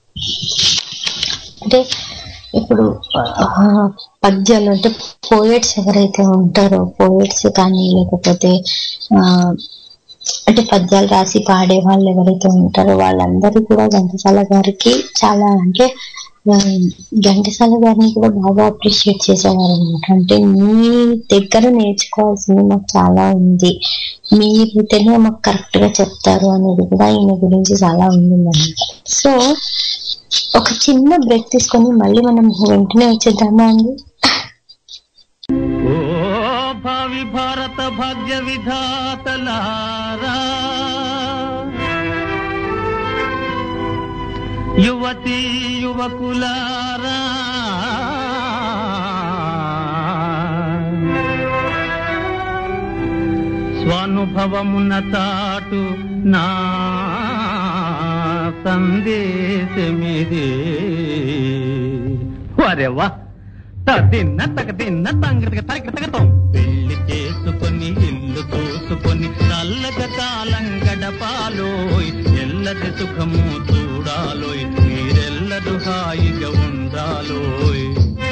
అంటే ఇప్పుడు ఆ, పద్యాలు అంటే పోయట్స్ ఎవరైతే ఉంటారో పోయట్స్ కానీ లేకపోతే ఆ అంటే పద్యాలు రాసి పాడే వాళ్ళు ఎవరైతే ఉంటారో వాళ్ళందరూ కూడా ఘంటసాల గారికి చాలా అంటే ఆ, ఘంటసాల గారిని కూడా బాగా అప్రిషియేట్ చేసేవారు అనమాట అంటే మీ దగ్గర నేర్చుకోవాల్సింది మాకు చాలా ఉంది మీరైతేనే మాకు కరెక్ట్ గా చెప్తారు అనేది కూడా ఈయన గురించి చాలా ఉంది అనమాట సో ఒక చిన్న బ్రేక్ తీసుకొని మళ్ళీ మనం వెంటనే వచ్చేద్దామా అండి ఓ భావి భారత భాగ్య విధాతలారా యువతి యువకులారా స్వానుభవమున తాటు నా సందేశమిది వరేవా తిన్న తగ తిన్న తంగటిక తరగ తగతాం పెళ్లి చేసుకొని ఇల్లు తోసుకొని చల్లగా కాలం గడపాలోయ్ ఎల్లది సుఖము చూడాలోయ్ మీరెల్లరూ హాయిగా ఉండాలోయ్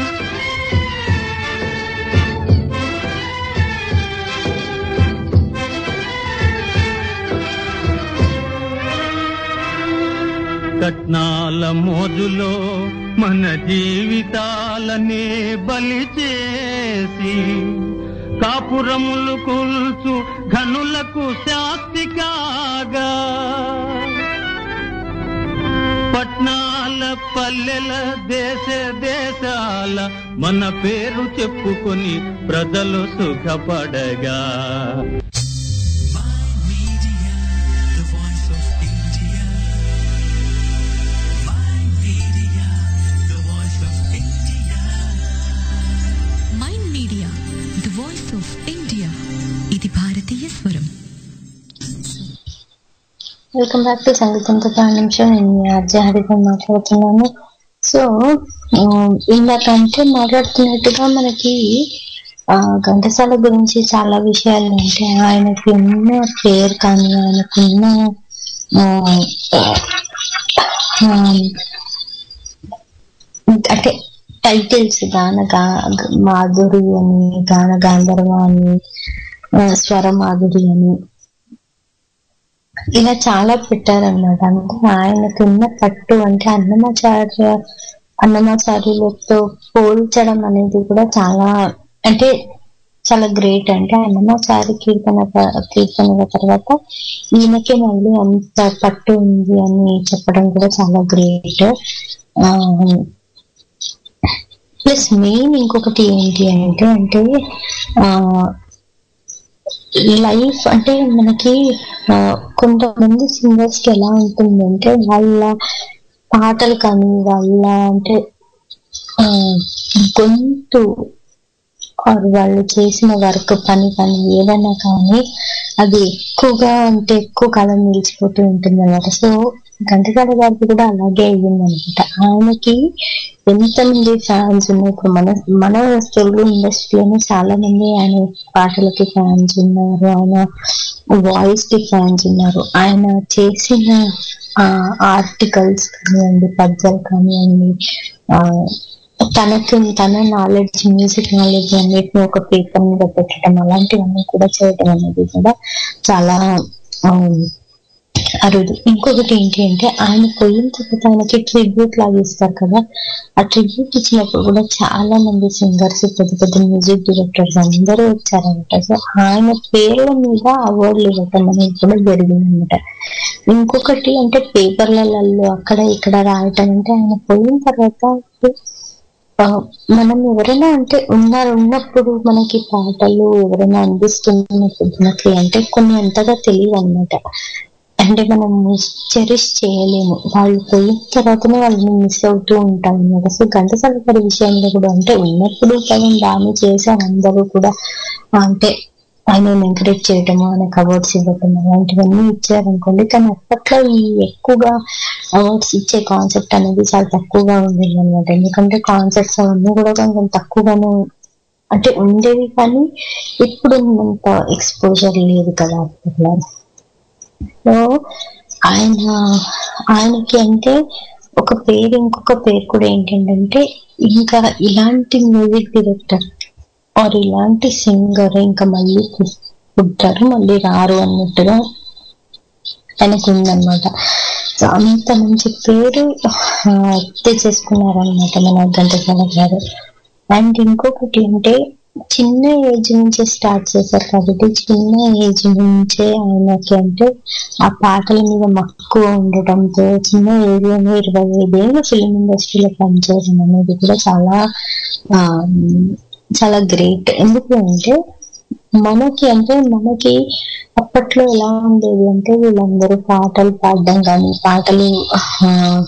కట్నాల మోజులో మన జీవితాలనే బలి చేసి కాపురములు కూల్చు ఘనులకు శాస్తి కాగా పట్నాల పల్లెల దేశ దేశాల మన పేరు చెప్పుకొని ప్రజలు సుఖపడగా the voice of India. My media, the voice of India. Welcome back to సంగీతంతో ప్రారంభించడం నేను మీ ఆర్జే హరితో మాట్లాడుతున్నాను సో ఇందాకంటే మాట్లాడుతున్నట్టుగా మనకి ఆ, ఘంటసాల గురించి చాలా విషయాలు ఉంటాయి ఆయనకి ఉన్న పేరు కానీ ఆయనకున్న ఆ, ఆ, అంటే టైటిల్స్ గాన గా- మాధురి అని గాన గాంధర్వ అని ఆ, స్వర మాధురి అని ఇలా చాలా పెట్టారన్నమాట అంటే ఆయనకు ఉన్న పట్టు అంటే అన్నమాచార్య అన్నమాచార్యులతో పోల్చడం అనేది కూడా చాలా అంటే చాలా గ్రేట్ అంటే అన్నమాచారి కీర్తన ప- కీర్తనల తర్వాత ఈయనకే మళ్ళీ అంత పట్టు ఉంది అని చెప్పడం కూడా చాలా గ్రేట్ ప్లస్ మెయిన్ ఇంకొకటి ఏంటి అంటే అంటే ఆ లైఫ్ అంటే మనకి ఆ, కొంతమంది సింగర్స్ కి ఎలా ఉంటుందంటే వాళ్ళ పాటలు కానీ వాళ్ళ అంటే ఆ, గొంతు ఆర్ వాళ్ళు చేసిన వర్క్ పని కానీ ఏదైనా కానీ అది ఎక్కువగా అంటే ఎక్కువ కాలం నిలిచిపోతూ ఉంటుంది అనమాట సో ఘంటసాల గారికి కూడా అలాగే అయ్యింది అనమాట ఆయనకి ఎంతమంది ఫ్యాన్స్ ఉన్నాయి ఇప్పుడు మన మన తెలుగు ఇండస్ట్రీలోనే చాలా మంది ఆయన పాటలకి ఫ్యాన్స్ ఉన్నారు ఆయన వాయిస్ కి ఫ్యాన్స్ ఉన్నారు ఆయన చేసిన ఆర్టికల్స్ కానివ్వండి పద్యాలు కానివ్వండి ఆ, తనకి తన నాలెడ్జ్ మ్యూజిక్ నాలెడ్జ్ అన్నిటిని ఒక పేపర్ మీద పెట్టడం అలాంటివన్నీ కూడా చేయడం అనేది కూడా చాలా ఆ, అరుదు ఇంకొకటి ఏంటి అంటే ఆయన పోయిన తర్వాత ఆయనకి ట్రిబ్యూట్ లాగా ఇస్తారు కదా ఆ ట్రిబ్యూట్ ఇచ్చినప్పుడు కూడా చాలా మంది సింగర్స్ పెద్ద పెద్ద మ్యూజిక్ డైరెక్టర్స్ అందరూ వచ్చారనమాట సో ఆయన పేర్ల మీద అవార్డులు ఇవ్వటం అనేది కూడా జరిగింది అనమాట ఇంకొకటి అంటే పేపర్లలో అక్కడ ఇక్కడ రాయటం అంటే ఆయన పోయిన తర్వాత ఆ, మనం ఎవరైనా అంటే ఉన్నారు ఉన్నప్పుడు మనకి పాటలు ఎవరైనా అందిస్తున్నప్పుడు మనకి అంటే కొన్ని అంతగా తెలియదు అనమాట అంటే మనం చెరిష్ చేయలేము వాళ్ళు పోయిన తర్వాతనే వాళ్ళని మిస్ అవుతూ ఉంటాం అనమాట సో ఘంటసాల గారి విషయంలో కూడా అంటే ఉన్నప్పుడు పదం బాగానే చేశారు అందరూ కూడా అంటే ఆయన ఎంకరేజ్ చేయటము ఆయనకు అవార్డ్స్ ఇవ్వటం అలాంటివన్నీ ఇచ్చారనుకోండి కానీ అప్పట్లో ఈ ఎక్కువగా అవార్డ్స్ ఇచ్చే కాన్సెప్ట్ అనేది చాలా తక్కువగా ఉండేది అనమాట ఎందుకంటే కాన్సెప్ట్స్ అవన్నీ కూడా కొంచెం తక్కువగానే అంటే ఉండేవి కానీ ఇప్పుడు ఉన్నంత ఎక్స్పోజర్ లేదు కదా అప్పట్లో సో ఆయన ఆయనకి అంటే ఒక పేరు ఇంకొక పేరు కూడా ఏంటంటే ఇంకా ఇలాంటి మ్యూజిక్ డైరెక్టర్ ఆర్ ఇలాంటి సింగర్ ఇంకా మళ్ళీ పు- పుట్టారు మళ్ళీ రారు అన్నట్టుగా ఆయనకు ఉందన్నమాట సో అంత మంచి పేరు ఆ, తెచ్చేసుకున్నారనమాట మన ఘంటసాల గారు అండ్ ఇంకొకటి అంటే చిన్న ఏజ్ నుంచే స్టార్ట్ చేశారు కాబట్టి చిన్న ఏజ్ నుంచే ఆయనకి అంటే ఆ పాటల మీద మక్కువ ఉండటంతో చిన్న ఏజ్ లోనే ఇరవై ఐదేళ్ళు ఫిలిం ఇండస్ట్రీలో పనిచేయడం అనేది కూడా చాలా ఆ, చాలా గ్రేట్ ఎందుకు అంటే మనకి అంటే మనకి అప్పట్లో ఎలా ఉండేది అంటే వీళ్ళందరూ పాటలు పాడడం కానీ పాటలు ఆ,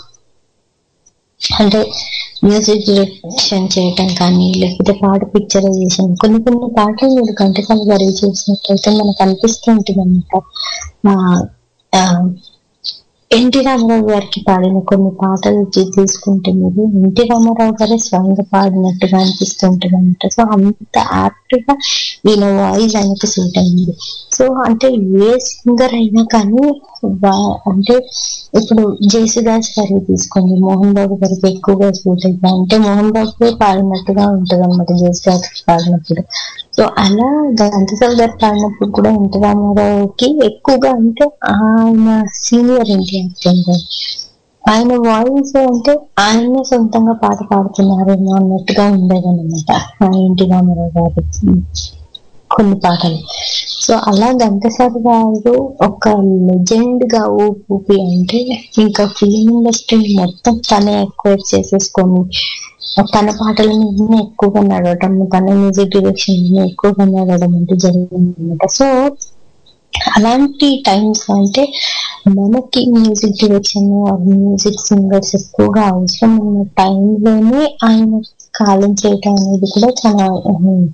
అంటే మ్యూజిక్ డైరెక్షన్ చేయటం కానీ లేకపోతే పాట పిక్చరైజేషన్ కొన్ని కొన్ని పాటలు మీరు గంటకాల గారి చూసినట్లయితే మనకు అనిపిస్తూ ఉంటుంది అనమాట ఎన్టీ రామారావు గారికి పాడిన కొన్ని పాటలు తీ- తీసుకుంటే మీరు ఎన్టీ రామారావు గారే స్వయంగా పాడినట్టుగా అనిపిస్తూ ఉంటుంది అనమాట సో అంత యాప్ట్ గా ఈయన వాయిస్ ఆయనకు సూట్ అయింది సో అంటే ఏ సింగర్ అయినా కానీ వా- అంటే ఇప్పుడు జేసుదాస్ గారి తీసుకోండి మోహన్ బాబు గారికి ఎక్కువగా సూట్ అవుతుంది అంటే మోహన్ బాబు పాడినట్టుగా ఉంటది అనమాట జేసుదాస్ పాడినప్పుడు సో అలా ఘంటసాల గారు పాడినప్పుడు కూడా ఎన్టీ రామారావుకి ఎక్కువగా అంటే ఆయన సీనియర్ ఎన్టీఆర్ ఆయన వాయిస్ అంటే ఆయనే సొంతంగా పాట పాడుతున్నారేమో అన్నట్టుగా ఉండేదన్నమాట ఆ ఎన్టీ రామారావు గారి కొన్ని పాటలు సో అలా ఘంటసాల గారు ఒక లెజెండ్ గా ఊపి అంటే ఇంకా ఫిలిం ఇండస్ట్రీ మొత్తం తనే ఎక్కువ చేసేసుకొని తన పాటల మీద ఎక్కువగా నడవడం తన మ్యూజిక్ డైరెక్షన్ మీద ఎక్కువగా నడవడం అంటే జరిగింది అనమాట సో అలాంటి టైమ్స్ అంటే మనకి మ్యూజిక్ డైరెక్షన్ మ్యూజిక్ సింగర్స్ ఎక్కువగా అవసరం ఉన్న టైంలోనే ఆయన కాలం చేయటం అనేది కూడా చాలా ఉమ్,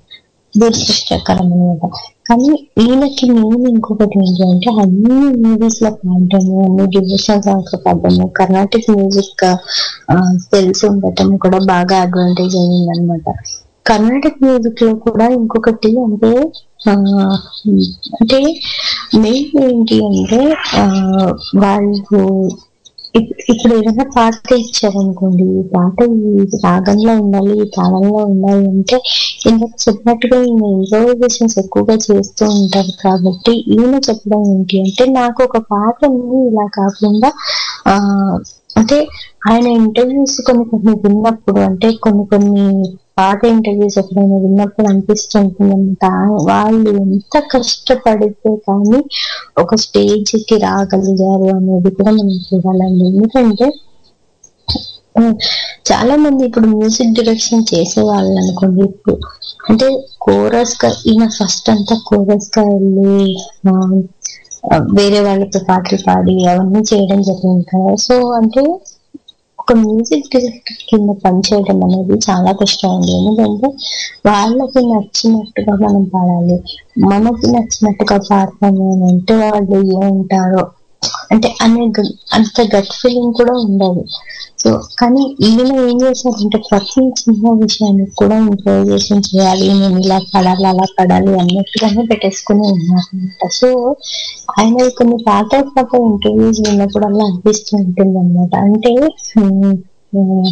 దురదృష్టకరం అనమాట కానీ ఈయనకి మెయిన్ ఇంకొకటి ఏంటి అంటే అన్ని మూవీస్ లో పాడటము అన్ని డివోషనల్ సాంగ్స్ లో పాడటము కర్ణాటిక్ మ్యూజిక్ తెలిసి ఉండటం కూడా బాగా అడ్వాంటేజ్ అయింది అనమాట కర్ణాటక మ్యూజిక్ లో కూడా ఇంకొకటి అంటే ఆ, అంటే మెయిన్ ఏంటి అంటే ఆ, వాళ్ళు ఇప్- ఇప్పుడు ఏదైనా పాట ఇచ్చారనుకోండి ఈ పాట ఈ రాగంలో ఉండాలి ఈ తాళంలో ఉండాలి అంటే ఇందాక చెప్పినట్టుగా ఈయన ఇంప్రూవైజేషన్స్ ఎక్కువగా చేస్తూ ఉంటారు కాబట్టి ఈయన చెప్పడం ఏంటి అంటే నాకు ఒక పాట ఉంది ఇలా కాకుండా ఆ అంటే ఆయన ఇంటర్వ్యూస్ కొన్ని కొన్ని విన్నప్పుడు అంటే కొన్ని కొన్ని పాట ఇంటర్వ్యూస్ ఎప్పుడైనా విన్నప్పుడు అనిపిస్తుంటుంది అనమాట వాళ్ళు ఎంత కష్టపడితే కానీ ఒక స్టేజ్ కి రాగలిగారు అనేది కూడా మనం చూడాలండి ఎందుకంటే ఆ, చాలా మంది ఇప్పుడు మ్యూజిక్ డైరెక్షన్ చేసే వాళ్ళు అనుకోండి ఇప్పుడు అంటే కోరస్ గా ఈయన ఫస్ట్ అంతా కోరస్ గా వెళ్ళి ఆ, ఆ, వేరే వాళ్ళతో పాటలు పాడి అవన్నీ చేయడం జరిగింది కదా సో అంటే ఒక మ్యూజిక్ డైరెక్టర్ కింద పనిచేయడం అనేది చాలా కష్టం అండి ఎందుకంటే వాళ్ళకి నచ్చినట్టుగా మనం పాడాలి మనకి నచ్చినట్టుగా పాడతాము అని అంటే వాళ్ళు ఏమంటారో అంటే అనే గ- అంత గట్ ఫీలింగ్ కూడా ఉండదు సో కానీ ఈయన ఏం చేశారంటే ప్రతి చిన్న విషయానికి కూడా ఇంప్రూవైజేషన్ చేయాలి నేను ఇలా పడాలి అలా పడాలి అన్నట్టుగానే పెట్టేసుకుని ఉన్నారు అనమాట సో ఆయన కొన్ని పాట పాట ఇంటర్వ్యూస్ విన్నప్పుడు అలా అనిపిస్తూ ఉంటుంది అనమాట అంటే ఉమ్, ఉమ్,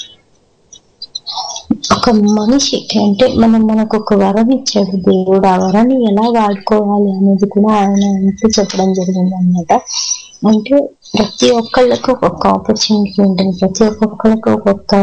ఒక మనిషికి అంటే మనం మనకు ఒక వరం ఇచ్చాడు దేవుడు ఆ వరాన్ని ఎలా వాడుకోవాలి అనేది కూడా ఆయన అంటూ చెప్పడం జరిగింది అనమాట అంటే ప్రతి ఒక్కళ్ళకి ఒక్కొక్క ఆపర్చునిటీ ఉంటుంది ప్రతి ఒక్కొక్కళ్ళకి ఒక్కొక్క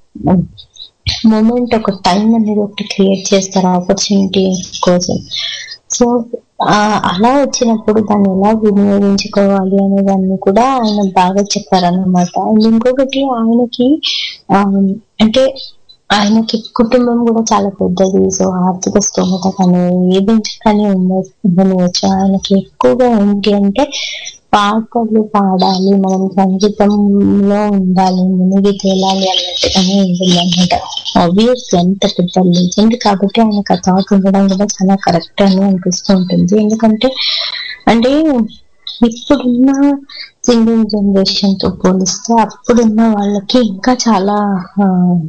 మూమెంట్ ఒక టైం అనేది ఒకటి క్రియేట్ చేస్తారు ఆపర్చునిటీ కోసం సో అలా వచ్చినప్పుడు దాన్ని ఎలా వినియోగించుకోవాలి అనే దాన్ని కూడా ఆయన బాగా చెప్పారన్నమాట అండ్ ఇంకొకటి ఆయనకి ఆ, అంటే ఆయనకి కుటుంబం కూడా చాలా పెద్దది సో ఆర్థిక స్తోమత కానీ ఏది కానీ ఉండ- ఉండవచ్చు ఆయనకి ఎక్కువగా ఏంటి అంటే పాటలు పాడాలి మనం సంగీతంలో ఉండాలి మునిగి తేలాలి అన్నట్టుగానే ఉంటుంది అనమాట ఆబ్వియస్ ఎంత పెద్ద లేజెండ్ కాబట్టి ఆయనకు ఆ థాట్ ఉండడం కూడా చాలా కరెక్ట్ అని అనిపిస్తూ ఉంటుంది ఎందుకంటే అంటే ఇప్పుడున్న సింగింగ్ జనరేషన్ తో పోలిస్తే అప్పుడున్న వాళ్ళకి ఇంకా చాలా ఆ,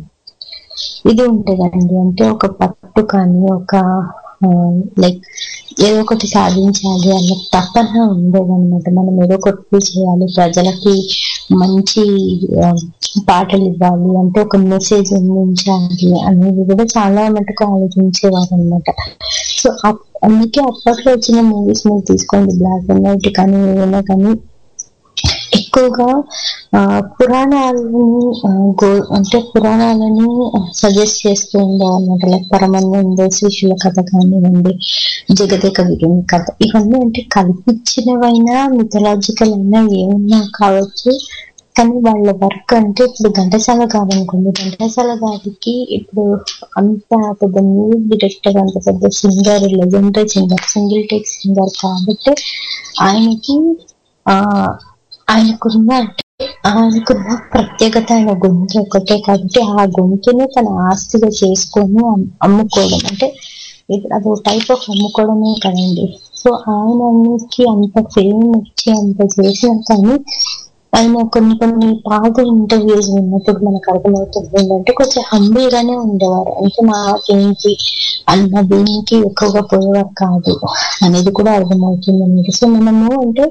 ఇది ఉంటదండి అంటే ఒక పట్టు కానీ ఒక లైక్ ఏదో ఒకటి సాధించాలి అన్న తపన ఉండేదన్నమాట మనం ఏదో ఒకటి చేయాలి ప్రజలకి మంచి ఆ, పాటలు ఇవ్వాలి అంటే ఒక మెసేజ్ అందించాలి అనేది కూడా చాలా మటుకు ఆలోచించేవారు అనమాట సో అప్- అందుకే అప్పట్లో వచ్చిన మూవీస్ మీరు తీసుకోండి బ్లాక్ అండ్ వైట్ కానీ ఏమైనా కానీ ఎక్కువగా ఆ, పురాణాలని ఆ, గో అంటే పురాణాలని సజెస్ట్ చేస్తూ ఉండేవన్నమాట లైక్ పరమానంద శిష్యుల కథ కానివ్వండి జగదేక వీరుని కథ ఇవన్నీ అంటే కల్పించినవైనా మిథలాజికల్ అయినా ఏమన్నా కావచ్చు కానీ వాళ్ళ వర్క్ అంటే ఇప్పుడు ఘంటసాల గారు అనుకోండి ఘంటసాల గారికి ఇప్పుడు అంత పెద్ద మ్యూజిక్ డైరెక్టర్ అంత పెద్ద singer legendary singer single take singer కాబట్టి ఆయనకి ఆ ఆయనకున్న అంటే ఆయనకున్న ప్రత్యేకత ఆయన గొంతు ఒకటే కాబట్టి ఆ గొంతుని తన ఆస్తిగా చేసుకొని అమ్- అమ్ముకోవడం అంటే ఇప్పుడు అది టైప్ ఆఫ్ అమ్ముకోవడమే కదండి సో ఆయనకి అంత ఫేమ్ వచ్చి అంత చేసినా కానీ ఆయన కొన్ని కొన్ని పాత ఇంటర్వ్యూస్ విన్నప్పుడు మనకు అర్థమవుతుంది ఏంటంటే కొంచెం హంబుల్ గానే ఉండేవారు అంటే నాకేంటి అన్న దీనికి ఎక్కువగా పోయేవారు కాదు అనేది కూడా అర్థమవుతుంది అన్నమాట సో మనము అంటే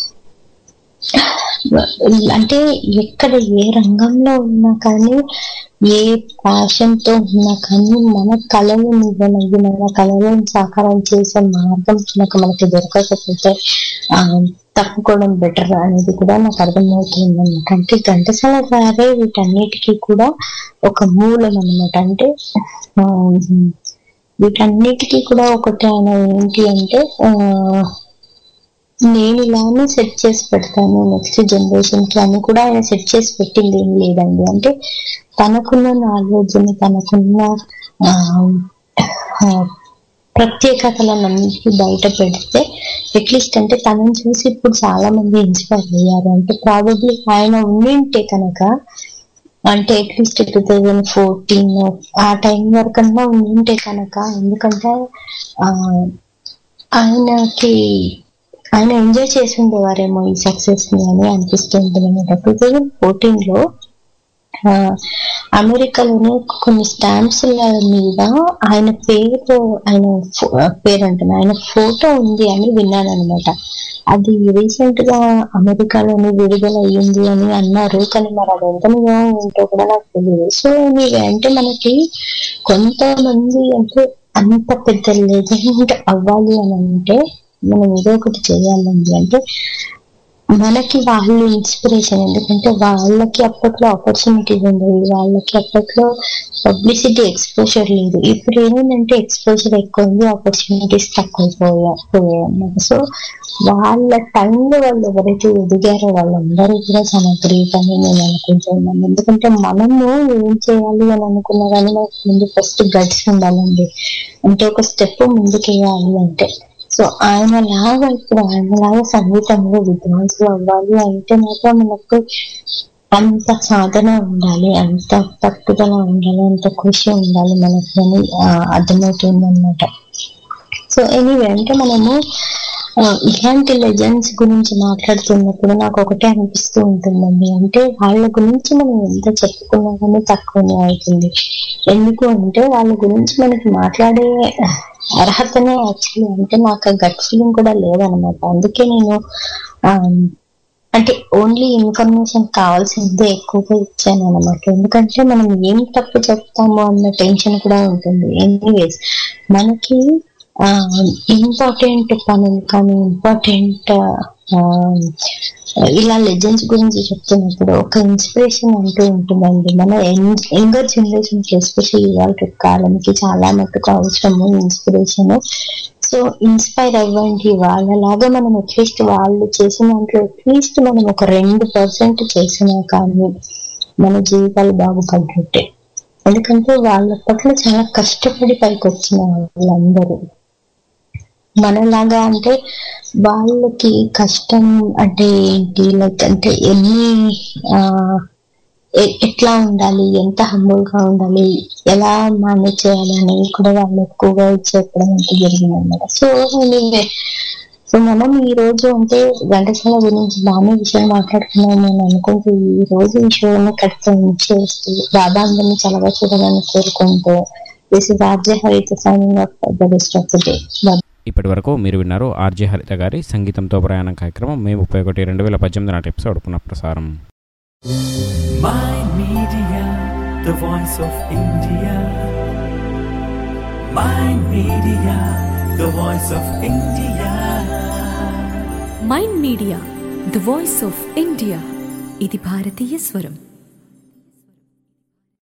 అంటే ఎక్కడ ఏ రంగంలో ఉన్నా కానీ ఏ ప్యాషన్ తో ఉన్నా కానీ మన కళలు నిజమయ్యి మన కళలను సాకారం చేసే మార్గం కనుక మనకి దొరకకపోతే ఆ తప్పుకోవడం బెటర్ అనేది కూడా నాకు అర్థమవుతుంది అనమాట అంటే ఘంటసాల గారే వీటన్నిటికీ కూడా ఒక మూలం అనమాట అంటే ఆ, వీటన్నిటికీ కూడా ఒకటి ఆయన ఏంటి అంటే ఆ నేను ఇలానే సెట్ చేసి పెడతాను నెక్స్ట్ జనరేషన్ కి అని కూడా ఆయన సెట్ చేసి పెట్టింది ఏం లేదండి అంటే తనకున్న నాలెడ్జ్ ని తనకున్న ఆ, ఆ, ప్రత్యేకతలన్నింటినీ బయట పెడితే అట్లీస్ట్ అంటే తనని చూసి ఇప్పుడు చాలా మంది ఇన్స్పైర్ అయ్యారు అంటే ప్రాబబ్లీ ఆయన ఉండింటే కనుక అంటే అట్లీస్ట్ టూ థౌజండ్ ఫోర్టీన్ ఆ టైం వరకన్నా ఉంటే కనుక ఎందుకంటే ఆ, ఆయనకి ఆయన ఎంజాయ్ చేసి ఉండేవారేమో ఈ సక్సెస్ ని అని అనిపిస్తుంది అనమాట టూ థౌజండ్ ఫోర్టీన్ లో ఆ, అమెరికాలోని కొన్ని స్టాంప్స్ మీద ఆయన పేరు ఆయన ఫో- పేరు అంటున్నా ఆయన ఫోటో ఉంది అని విన్నాను అనమాట అది రీసెంట్ గా అమెరికాలోని విడుదల అయ్యింది అని అన్నారు కానీ మరి అది ఎంత నిజం ఏంటో కూడా నాకు తెలియదు సో ఇవి అంటే మనకి కొంతమంది అంటే అంత పెద్ద లెజెండ్ అవ్వాలి అని అంటే మనం ఏదో ఒకటి చేయాలండి అంటే మనకి వాళ్ళు ఇన్స్పిరేషన్ ఎందుకంటే వాళ్ళకి అప్పట్లో ఆపర్చునిటీస్ ఉండేవి వాళ్ళకి అప్పట్లో పబ్లిసిటీ ఎక్స్పోజర్ లేదు ఇప్పుడు ఏమైందంటే ఎక్స్పోజర్ ఎక్కువ ఉంది ఆపర్చునిటీస్ తక్కువ పోయాయి అన్నమాట సో వాళ్ళ టైంలో వాళ్ళు ఎవరైతే ఎదిగారో వాళ్ళందరూ కూడా చాలా గ్రేట్ అని నేను అనుకుంటున్నాను ఎందుకంటే మనము ఏం చేయాలి అని అనుకున్నా కానీ మనకు ముందు ఫస్ట్ గట్స్ ఉండాలండి అంటే ఒక స్టెప్ ముందుకు వేయాలి అంటే సో ఆయన లాగా ఇప్పుడు ఆయన లాగా సంగీతంలో విద్వాంసులు అవ్వాలి అంటే మాత్రం మనకు అంత సాధన ఉండాలి అంత పట్టుదల ఉండాలి అంత కృషి ఉండాలి మనకి అని ఆ, అర్థమవుతుంది అనమాట సో ఎనీవే అంటే మనము ఆ, ఇలాంటి లెజెండ్స్ గురించి మాట్లాడుతున్నప్పుడు నాకు ఒకటే అనిపిస్తూ ఉంటుందండి అంటే వాళ్ళ గురించి మనం ఎంత చెప్పుకున్నా కానీ తక్కువనే అవుతుంది ఎందుకు అంటే వాళ్ళ గురించి మనకి మాట్లాడే అర్హతనే యాక్చువల్లీ అంటే నాకు ఆ గట్ ఫీలింగ్ కూడా లేదనమాట అందుకే నేను ఆ, అంటే ఓన్లీ ఇన్ఫర్మేషన్ కావాల్సిందే ఎక్కువగా ఇచ్చాను అనమాట ఎందుకంటే మనం ఏం తప్పు చెప్తాము అన్న టెన్షన్ కూడా ఉంటుంది ఎనీవేస్ మనకి ఇంపార్టెంట్ పనులు కానీ ఇంపార్టెంట్ ఇలా లెజెండ్స్ గురించి చెప్తున్నప్పుడు ఒక ఇన్స్పిరేషన్ అంటూ ఉంటుందండి మన యంగర్ జనరేషన్ కి ఎస్పెషల్లీ ఇవాళ కాలంకి చాలా మటుకు అవసరము ఇన్స్పిరేషన్ సో ఇన్స్పైర్ అవ్వండి వాళ్ళలాగా మనం అట్లీస్ట్ వాళ్ళు చేసిన దాంట్లో అట్లీస్ట్ మనం ఒక రెండు పర్సెంట్ చేసినా కానీ మన జీవితాలు బాగుపడ్డట్టే ఎందుకంటే వాళ్ళ పట్ల చాలా కష్టపడి పైకి వచ్చిన వాళ్ళందరూ మనలాగా అంటే వాళ్ళకి కష్టం అంటే ఏంటి లైక్ అంటే ఎన్ని ఆ ఎ- ఎట్లా ఉండాలి ఎంత హంబుల్ గా ఉండాలి ఎలా మేనేజ్ చేయాలి అనేవి కూడా వాళ్ళు ఎక్కువగా చెప్పడం అంటే జరిగింది అనమాట సో ఎనీవే సో మనం ఈ రోజు అంటే ఘంటసాల గురించి బాగానే విషయం మాట్లాడుకున్నాము అని అనుకుంటూ ఈ రోజు ఈ షోని కడితే చేస్తూ బాబా అందరినీ చల్లగా చూడాలని కోరుకుంటూ this is RJ Haritha signing off the rest of the day ఇప్పటి వరకు మీరు విన్నారు ఆర్జే హరిత గారి సంగీతంతో ప్రయాణం కార్యక్రమం మే ముప్పై ఒకటి రెండు వేల పద్దెనిమిది నాటి ఎపిసోడ్ పునః ప్రసారం Mind Media, the voice of India. Mind Media, the voice of India. Mind media the voice of India ఇది భారతీయ స్వరం